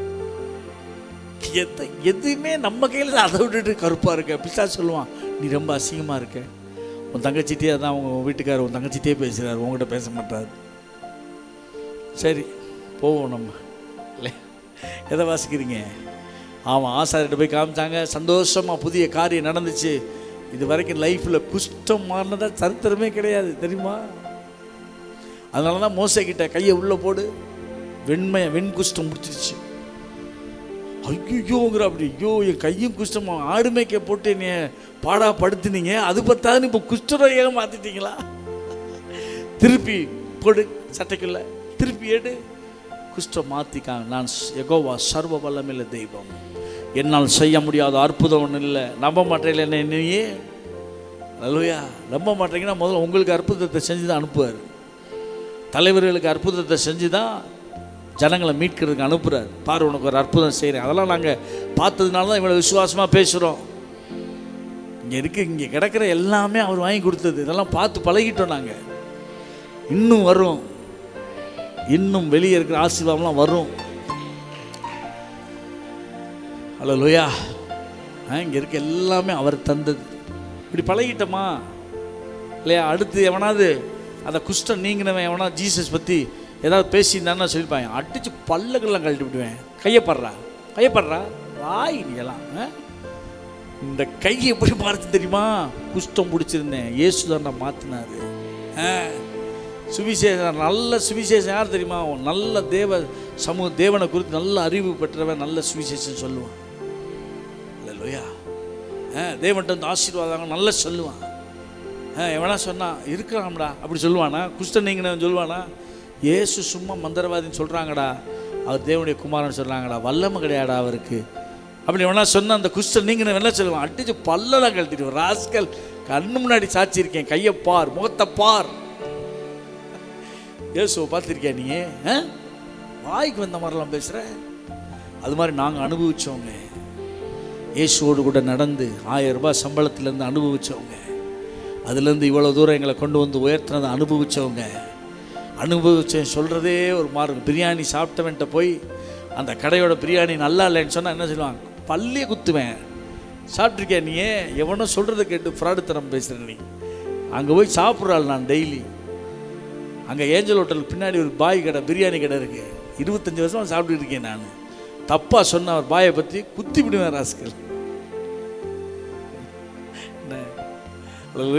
எது எதுவுமே நம்ம கையில் தான் அதை விட்டுட்டு கருப்பாக இருக்க பிசா சொல்லுவான் நீ ரொம்ப அசிங்கமாக இருக்க உன் தங்கச்சிட்டே தான் அவங்க வீட்டுக்காரர் உன் தங்கச்சிட்டே பேசுகிறாரு உங்ககிட்ட பேச மாட்டாரு சரி போவோம் நம்ம இல்லை எதை வாசிக்கிறீங்க ஆமாம் ஆசாரிட்ட போய் காமிச்சாங்க சந்தோஷமாக புதிய காரியம் நடந்துச்சு இது வரைக்கும் லைஃப்பில் குஷ்டம் மாறினதா சரித்திரமே கிடையாது தெரியுமா அதனால தான் மோசை கிட்ட கையை உள்ளே போடு வெண்மை வெண் குஷ்டம் முடிச்சிருச்சு ஐயோங்கிற அப்படி ஐயோ என் கையும் குஷ்டமா ஆடு மேய்க்க போட்டு என்னைய பாடா படுத்துனீங்க அது பத்தாதுன்னு இப்போ குஷ்டரோகியாக மாற்றிட்டீங்களா திருப்பி போடு சட்டைக்குள்ள திருப்பி எடு குஷ்டம் மாற்றிக்காங்க நான் எகோவா சர்வ வல்லமில்ல தெய்வம் என்னால் செய்ய முடியாத அற்புதம் ஒன்றும் இல்லை நம்ப மாட்டேங்கல என்ன என்னையே அல்லையா நம்ப மாட்டேங்கன்னா முதல்ல உங்களுக்கு அற்புதத்தை செஞ்சு தான் அனுப்புவார் தலைவர்களுக்கு அற்புதத்தை செஞ்சு தான் ஜனங்களை மீட்கிறதுக்கு அனுப்புகிறார் பாரு உனக்கு ஒரு அற்புதம் செய்கிறேன் அதெல்லாம் நாங்கள் பார்த்ததுனால தான் இவ்வளோ விசுவாசமாக பேசுகிறோம் இங்கே இருக்கு இங்கே கிடக்கிற எல்லாமே அவர் வாங்கி கொடுத்தது இதெல்லாம் பார்த்து பழகிட்டோம் நாங்கள் இன்னும் வரும் இன்னும் வெளியே இருக்கிற ஆசீர்வாதம்லாம் வரும் ஹலோ லோயா இங்கே இருக்க எல்லாமே அவர் தந்தது இப்படி பழகிட்டோமா இல்லையா அடுத்து எவனாவது அதை குஷ்டம் நீங்கினவன் எவனா ஜீசஸ் பற்றி ஏதாவது பேசியிருந்தான்னா சொல்லிப்பாங்க அடித்து பல்லுக்கெல்லாம் கழட்டி விடுவேன் கையப்படுறா கையப்படுறா வாய் நீங்களாம் ஆ? இந்த கை எப்படி பார்த்து தெரியுமா குஷ்டம் பிடிச்சிருந்தேன் இயேசு தான் மாற்றினாரு சுவிசேஷம் நல்ல சுவிசேஷம் யார் தெரியுமா அவன் நல்ல தேவ சமூக தேவனை குறித்து நல்ல அறிவு பெற்றவன் நல்ல சுவிசேஷம் சொல்லுவான் இல்லையா தேவன்கிட்ட வந்து ஆசீர்வாதம் நல்லா சொல்லுவான் ஆ, எவனா சொன்னா இருக்கலாம்டா அப்படி சொல்லுவானா குஷ்டம் நீங்கினவன் சொல்லுவானா இயேசு சும்மா மந்திரவாதின்னு சொல்கிறாங்கடா அவர் தேவனுடைய குமாரன் சொல்கிறாங்கடா வல்லமை கிடையாடா அவருக்கு அப்படி எவனா சொன்ன அந்த குஷ்டம் நீங்கினவன் என்ன சொல்லுவான் அடிச்சு பல்லெல்லாம் கழட்டிடுவோம் ராஸ்கல் கண்ணு முன்னாடி சாட்சி இருக்கேன் கையை பார் முகத்தை பார் இயேசுவை பார்த்துருக்கியா நீ ஆ? வாய்க்கு வந்த மாதிரிலாம் பேசுகிற அது மாதிரி நாங்கள் அனுபவிச்சோங்க இயேசுவோடு கூட நடந்து ஆயிரம் ரூபாய் சம்பளத்திலேருந்து அனுபவிச்சவங்க அதுலேருந்து இவ்வளோ தூரம் எங்களை கொண்டு வந்து உயர்த்தினதை அனுபவிச்சவங்க அனுபவிச்சேன் சொல்கிறதே ஒரு மாறு பிரியாணி சாப்பிட்டவன்ட்ட போய் அந்த கடையோட பிரியாணி நல்லா இல்லைன்னு சொன்னால் என்ன சொல்லுவாங்க பல்லியே குத்துவேன் சாப்பிட்ருக்கியா நீ எவனோ சொல்கிறத கேட்டு ஃப்ராடுத்தனம் பேசுகிற நீ அங்கே போய் சாப்பிட்றாள் நான் டெய்லி அங்கே ஏஞ்சல் ஹோட்டலுக்கு பின்னாடி ஒரு பாய் கடை பிரியாணி கடை இருக்கு இருபத்தஞ்சி வருஷமா சாப்பிட்டுட்டு இருக்கேன் நான் தப்பாக சொன்ன ஒரு பாயை பற்றி குத்தி விடுவேன் ராஸ்கல் என்ன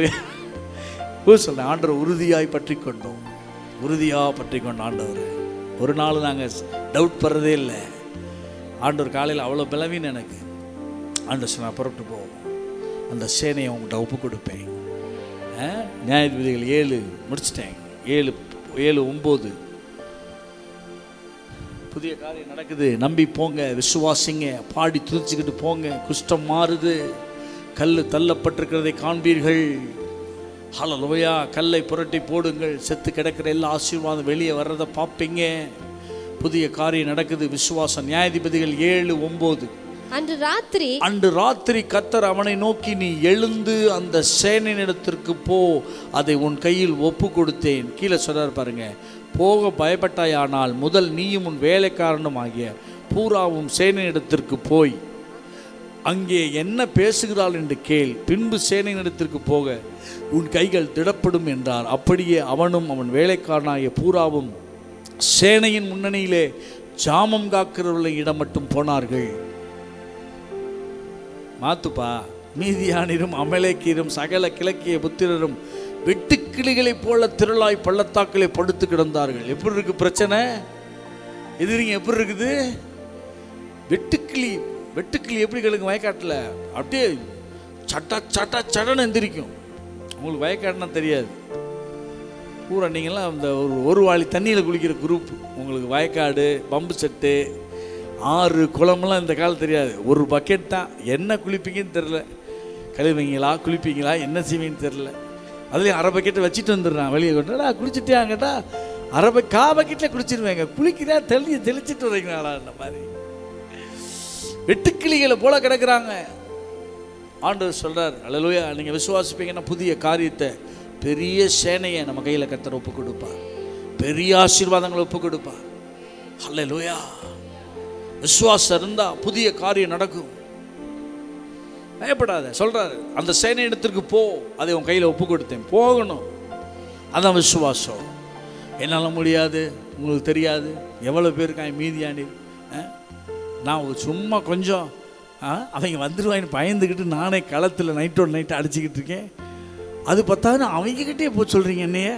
ஊ சொல்ல ஆண்டவர் உறுதியாய் பற்றி கொண்டோம் உறுதியாக பற்றி கொண்ட ஆண்டவர் ஒரு நாள் நாங்கள் டவுட் படுறதே இல்லை ஆண்டவர் காலையில் அவ்வளோ பலவீனம் எனக்கு ஆண்டவர் சொன்னா புறப்பட்டு போவோம் அந்த சேனையை உங்கள்கிட்ட ஒப்பு கொடுப்பேன் ஆ? நியாயாதிபதிகள் ஏழு முடிச்சிட்டேன் ஏழு ஏழு ஒம்பது புதிய காரியம் நடக்குது நம்பி போங்க விசுவாசிங்க பாடி துதிச்சுக்கிட்டு போங்க குஷ்டம் மாறுது கல் தள்ளப்பட்டிருக்கிறதை காண்பீர்கள் ஹலலோயா கல்லை புரட்டி போடுங்கள் செத்து கிடக்கிற எல்லா ஆசீர்வாதம் வெளியே வர்றதை பார்ப்பீங்க புதிய காரியம் நடக்குது விசுவாசம் நியாயாதிபதிகள் ஏழு ஒம்பது அன்று ராத்திரி அன்று ராத்திரி கத்தர் அவனை நோக்கி நீ எழுந்து அந்த சேனையினிடத்திற்கு போ அதை உன் கையில் ஒப்பு கொடுத்தேன் கீழே சொல்றார் பாருங்க போக பயப்பட்டாயானால் முதல் நீயும் உன் வேலைக்காரனும் ஆகிய பூராவும் சேனையிடத்திற்கு போய் அங்கே என்ன பேசுகிறாள் என்று கேள் பின்பு சேனையினிடத்திற்கு போக உன் கைகள் திடப்படும் என்றார் அப்படியே அவனும் அவன் வேலைக்காரனாகிய பூராவும் சேனையின் முன்னணியிலே ஜாமம் காக்கிறவர்களை இடம் மட்டும் போனார்கள் மாத்துப்பா மீதியானிரும் அமலேக்கீரும் சகல கிழக்கிய புத்திரரும் வெட்டுக்கிளிகளைப் போல திரளாய் பள்ளத்தாக்களை படுத்து கிடந்தார்கள் எப்படி இருக்கு பிரச்சனை எதிரிங்க எப்படி இருக்குது வெட்டுக்கிளி வெட்டுக்கிளி எப்படி கிடக்கும் வயக்காட்டில் அப்படியே சட்டா சட்டா சடன்னு எந்திரிக்கும் உங்களுக்கு வயக்காடுனா தெரியாது பூரா நீங்களாம் அந்த ஒரு ஒரு வாளி தண்ணியில் குளிக்கிற குரூப் உங்களுக்கு வயக்காடு பம்பு செட்டு ஆறு குளம்லாம் இந்த காலம் தெரியாது ஒரு பக்கெட் தான் என்ன குளிப்பீங்கன்னு தெரில கழுவிங்களா குளிப்பீங்களா என்ன செய்வீங்கன்னு தெரில அதுலேயும் அரை பக்கெட்டை வச்சுட்டு வந்துடுறான் வெளியே கொண்டு நான் குளிச்சுட்டியாங்கட்டா அரை ப கா பக்கெட்டில் குளிச்சிருவேங்க குளிக்கிறா தெளி தெளிச்சிட்டு வரீங்களாடா அந்த மாதிரி வெட்டுக்கிளிகளை போல கிடக்குறாங்க ஆண்டவர் சொல்றார் அல்லேலூயா நீங்கள் விசுவாசிப்பீங்கன்னா புதிய காரியத்தை பெரிய சேனையை நம்ம கையில் கத்தர் ஒப்பு கொடுப்பார் பெரிய ஆசீர்வாதங்களை ஒப்பு கொடுப்பார் அல்லேலூயா விசுவாசம் இருந்தா புதிய காரியம் நடக்கும் பயப்படாத சொல்றாரு அந்த சேனை இடத்திற்கு போ அதை உன் கையில் ஒப்பு கொடுத்தேன் போகணும் அதான் விசுவாசம் என்னால் முடியாது உங்களுக்கு தெரியாது எவ்வளோ பேர் இருக்காங்க மீதியாண்டி ஆ? நான் ஒரு சும்மா கொஞ்சம் ஆ, அவங்க வந்துடுவாங்கன்னு பயந்துக்கிட்டு நானே களத்தில் நைட்டோட நைட்டு அடிச்சுக்கிட்டு இருக்கேன் அது பார்த்தாலும் அவங்ககிட்டே போ சொல்கிறீங்க என்னைய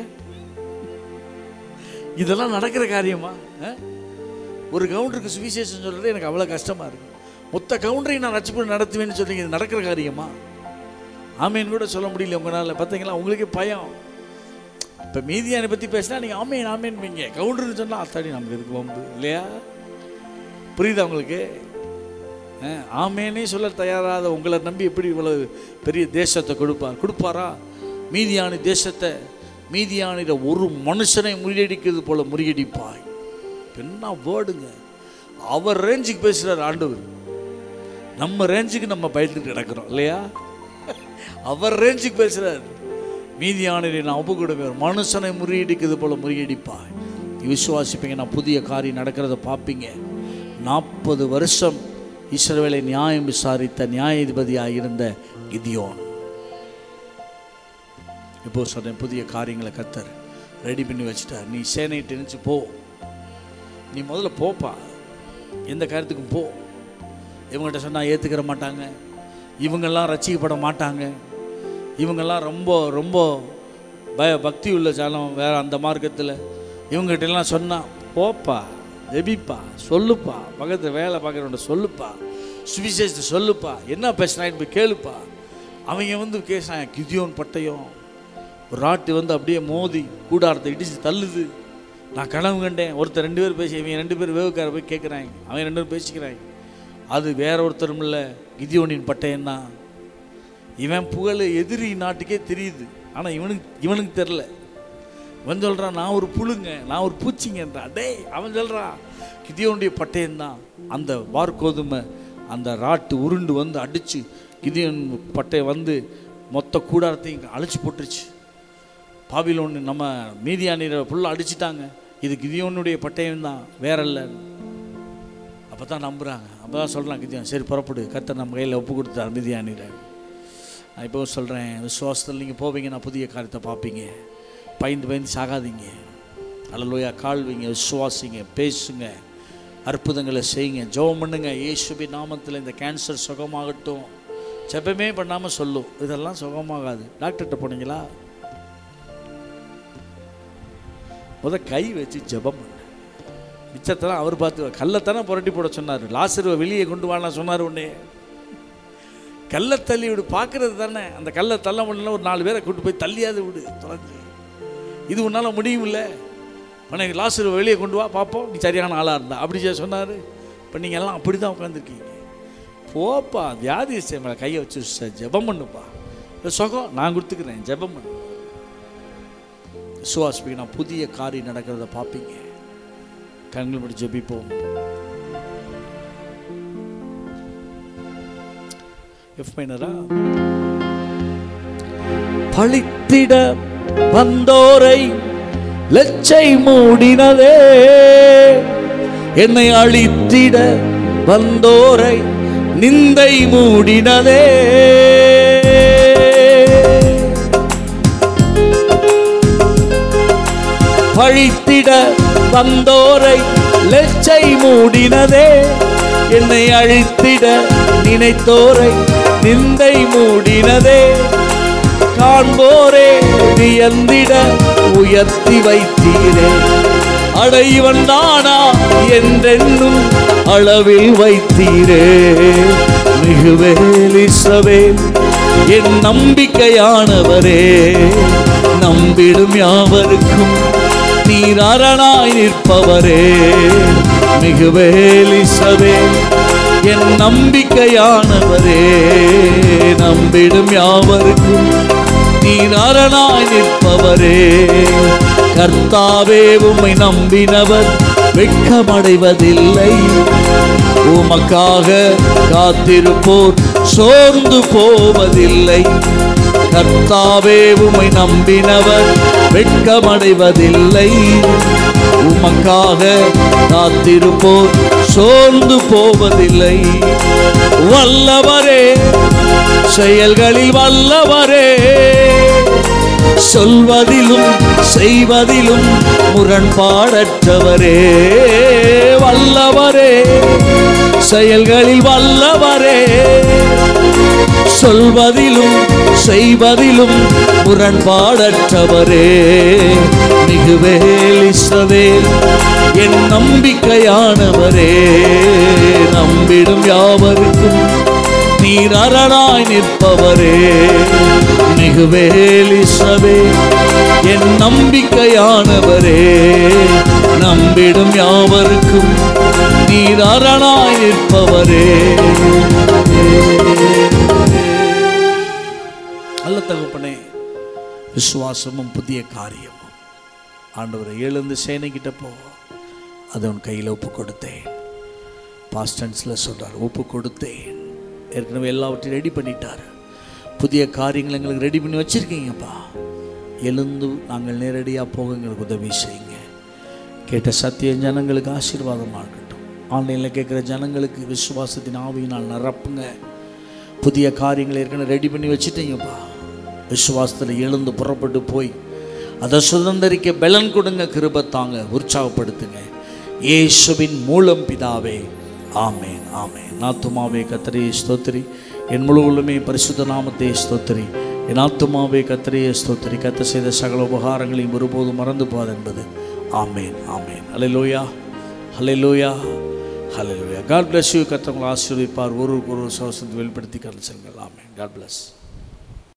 இதெல்லாம் நடக்கிற காரியமா ஆ? ஒரு கவுண்டருக்கு சுவிசேஷம் சொல்கிறது எனக்கு அவ்வளோ கஷ்டமாக இருக்கு மொத்த கவுண்டரையும் நான் ரட்சிப்பு நடத்துவேன்னு சொல்றீங்க இது நடக்கிற காரியமா ஆமேன்னு கூட சொல்ல முடியல உங்களால் பார்த்தீங்களா உங்களுக்கே பயம் இப்போ மீதியானை பற்றி பேசினா நீங்கள் ஆமேன் ஆமேன்பீங்க கவுண்டர்னு சொன்னால் அத்தாடி நமக்கு இதுக்கு வம்பு இல்லையா புரியுதா உங்களுக்கு ஆ, ஆமேனே சொல்ல தயாராத உங்களை நம்பி எப்படி இவ்வளவு பெரிய தேசத்தை கொடுப்பார் கொடுப்பாரா மீதியானி தேசத்தை மீதியானிட ஒரு மனுஷனை முறியடிக்கிறது போல முறியடிப்பாய் என்ன வேர்டுங்க அவர் ரேஞ்சுக்கு பேசுகிறார் ஆண்டவர் நம்ம ரேஞ்சுக்கு நம்ம பயந்துட்டு கிடக்கிறோம் இல்லையா அவர் ரேஞ்சுக்கு பேசுகிறார் மீதியானரை நான் ஒப்பு கொடுப்பேன் மனுஷனை முறியடிக்கிறது போல முறியடிப்பாய் நீ விசுவாசிப்பீங்க நான் புதிய காரியம் நடக்கிறத பார்ப்பீங்க நாற்பது வருஷம் இஸ்ரவேலை நியாயம் விசாரித்த நியாயாதிபதியாக இருந்த கிதியோன் இப்போ சொன்னேன் புதிய காரியங்களை கத்தர் ரெடி பண்ணி வச்சுட்டார் நீ சேனைட்டு நினச்சி போ நீ முதல்ல போப்பா எந்த காரியத்துக்கும் போ இவங்கள்ட்ட சொன்னால் ஏற்றுக்கிற மாட்டாங்க இவங்கெல்லாம் ரசிக்கப்பட மாட்டாங்க இவங்கெல்லாம் ரொம்ப ரொம்ப பய பக்தி உள்ள ஜனம் வேற அந்த மார்க்கத்தில் இவங்ககிட்ட எல்லாம் சொன்னால் போப்பா ஜெபிப்பா சொல்லுப்பா பக்கத்தில் வேலை பார்க்குறவன்ட்ட சொல்லுப்பா சுவிசேஷத்தை சொல்லுப்பா என்ன பேசுனான்னு போய் கேளுப்பா அவங்க வந்து பேசுனாங்க கிதியோன் பட்டயம் ஒரு ராட்டு வந்து அப்படியே மோதி கூடாரத்தை இடிச்சு தள்ளுது நான் கனவு கண்டேன் ஒருத்தர் ரெண்டு பேர் பேசி இவங்க ரெண்டு பேர் வேவுக்கார போய் கேட்குறாங்க அவங்க ரெண்டு பேரும் பேசிக்கிறாங்க அது வேற ஒருத்தரும் இல்லை கிதியோனின் பட்டயம் தான் இவன் புகழ் எதிரி நாட்டுக்கே தெரியுது ஆனால் இவனுக்கு இவனுக்கு தெரில இவன் சொல்கிறான் நான் ஒரு புழுங்க நான் ஒரு பூச்சிங்கன்றான் டேய் அவன் சொல்கிறான் கிதியோனுடைய பட்டயம்தான் அந்த வார்கோதுமை அந்த ராட்டு உருண்டு வந்து அடித்து கிதியோன் பட்டயம் வந்து மொத்த கூடாரத்தையும் அழிச்சு போட்டுருச்சு பாபிலோன் நம்ம மீதியானியரை ஃபுல்லாக அடிச்சிட்டாங்க இது கிதியோனுடைய பட்டயம் தான் வேற இல்லை அப்போ தான் நம்புகிறாங்க அப்போ தான் சொல்கிறாங்க கிதியோன் சரி புறப்படு கர்த்தர் நம்ம கையில் ஒப்பு கொடுத்தார் மீதியானியரை நான் இப்போ சொல்கிறேன் விசுவாசத்தில் நீங்கள் போவீங்கன்னா புதிய காரியத்தை பார்ப்பீங்க பயந்து பயந்து சாகாதீங்க அல்லலோயா கால்வீங்க விசுவாசிங்க பேசுங்க அற்புதங்களை செய்யுங்க ஜெபம் பண்ணுங்க இயேசுபி நாமத்தில் இந்த கேன்சர் சுகமாகட்டும் ஜெபமே பண்ணாமல் சொல்லும் இதெல்லாம் சுகமாகாது டாக்டர்கிட்ட போனீங்களா முத கை வச்சு ஜெபம் பண்ணு மிச்சத்தெல்லாம் அவர் பார்த்து கல்லைத்தானே புரட்டி போட சொன்னார் லாசருவை வெளியே கொண்டு வானா சொன்னார் உடனே கல்லை தள்ளி விடு பார்க்கறது தானே அந்த கல்லை தள்ள முடியல ஒரு நாலு பேரை கூட்டு போய் தள்ளியாவது விடு தொலைஞ்சு இது உன்னால் முடியுமில்ல உனக்கு லாசருவை வெளியே கொண்டு வா பார்ப்போம் நீ சரியான ஆளாக இருந்தா அப்படி சொன்னார் இப்போ நீங்கள் எல்லாம் அப்படி தான் உட்காந்துருக்கீங்க போப்பா வியாதி மேலே கையை வச்சு ச- ஜெபம் பண்ணுப்பா இந்த சுகம் நான் கொடுத்துக்கிறேன் ஜெபம் பண்ணு விசுவாசிப்பீங்க நான் புதிய காரியம் நடக்கிறத பார்ப்பீங்க கண்கள் முடி ஜெபிப்போம் எஃப் மைனரா பழித்திட வந்தோரை லச்சை மூடினதே என்னை அழித்திட வந்தோரை நிந்தை மூடினதே பழித்திட வந்தோரை லெச்சை மூடினதே என்னை அழித்திட நினைத்தோரை நிந்தை மூடினதே காண்போரே வியந்திட உயர்த்தி வைத்தீரே அடைவன் தானா என்றென்னும் அளவில் வைத்தீரே மிகுவேலிசவேல் என் நம்பிக்கையானவரே நம்பிடும் யாவருக்கும் நீர் அரணாய் நிற்பவரே மிகுவேலிசவேல் என் நம்பிக்கையானவரே நம்பிடும் யாவருக்கும் நீர் அரணாய் நிற்பவரே கர்த்தாவே உம்மை நம்பினவர் வெட்கமடைவதில்லை உமக்காக காத்திருப்போர் சோர்ந்து போவதில்லை கர்த்தாவே உம்மை நம்பினவர் வெட்கமடைவதில்லை உமக்காக காத்திருப்போர் சோர்ந்து போவதில்லை வல்லவரே செயல்களில் வல்லவரே சொல்வதிலும் செய்வதிலும் முரண்பாடற்றவரே வல்லவரே செயல்களில் வல்லவரே சொல்வதிலும் செய்வதிலும் முரண்பாடற்றவரே மிகுவேலிசவேல் என் நம்பிக்கையானவரே நம்பிடும் யாவருக்கும் நீர் அரணாய் நிற்பவரே மிகுவேலிசவே என் நம்பிக்கையானவரே நம்பிடும் யாவருக்கும் நீர் அரணாய் நிற்பவரே அல்ல தகப்பனே விசுவாசமும் புதிய காரியமும் ஆண்டவரை எழுந்து சேனைக்கிட்ட போ அதை உன் கையில் ஒப்பு கொடுத்தேன் பாஸ்டன்ஸில் சொல்கிறார் ஒப்பு கொடுத்தேன் ஏற்கனவே எல்லாவற்றையும் ரெடி பண்ணிட்டார் புதிய காரியங்கள் எங்களுக்கு ரெடி பண்ணி வச்சுருக்கீங்கப்பா எழுந்து நாங்கள் நேரடியாக போக எங்களுக்கு உதவி செய்யுங்க கேட்ட சத்திய ஜனங்களுக்கு ஆசீர்வாதமாக இருக்கட்டும் ஆன்லைனில் கேட்குற ஜனங்களுக்கு விசுவாசத்தின் ஆவியினால் நிரப்புங்க புதிய காரியங்களை ஏற்கனவே ரெடி பண்ணி வச்சுட்டீங்கப்பா விசுவாசத்தில் எழுந்து புறப்பட்டு போய் அதை சுதந்திரிக்க பலன் கொடுங்க கிருபை தாங்க உற்சாகப்படுத்துங்க இயேசுவின் மூலம் பிதாவே ஆமேன் ஆமேன் நாத்துமாவே கத்தரையே ஸ்தோத்திரி என் முழு உள்ளமே பரிசுத்த நாமத்தை ஸ்தோத்திரி என் ஆத்துமாவே கத்தரையே ஸ்தோத்திரி கத்த செய்த சகல உபகாரங்களையும் ஒருபோதும் மறந்து போகாது என்பது ஆமேன் ஆமேன் ஹalleluya ஹalleluya ஹalleluya காட் bless யூ கத்தவங்களை ஆசீர்வதிப்பார் ஒருவருக்கு ஒரு சவசத்தை வெளிப்படுத்தி கடந்து செல்லுங்கள் ஆமேன் காட் bless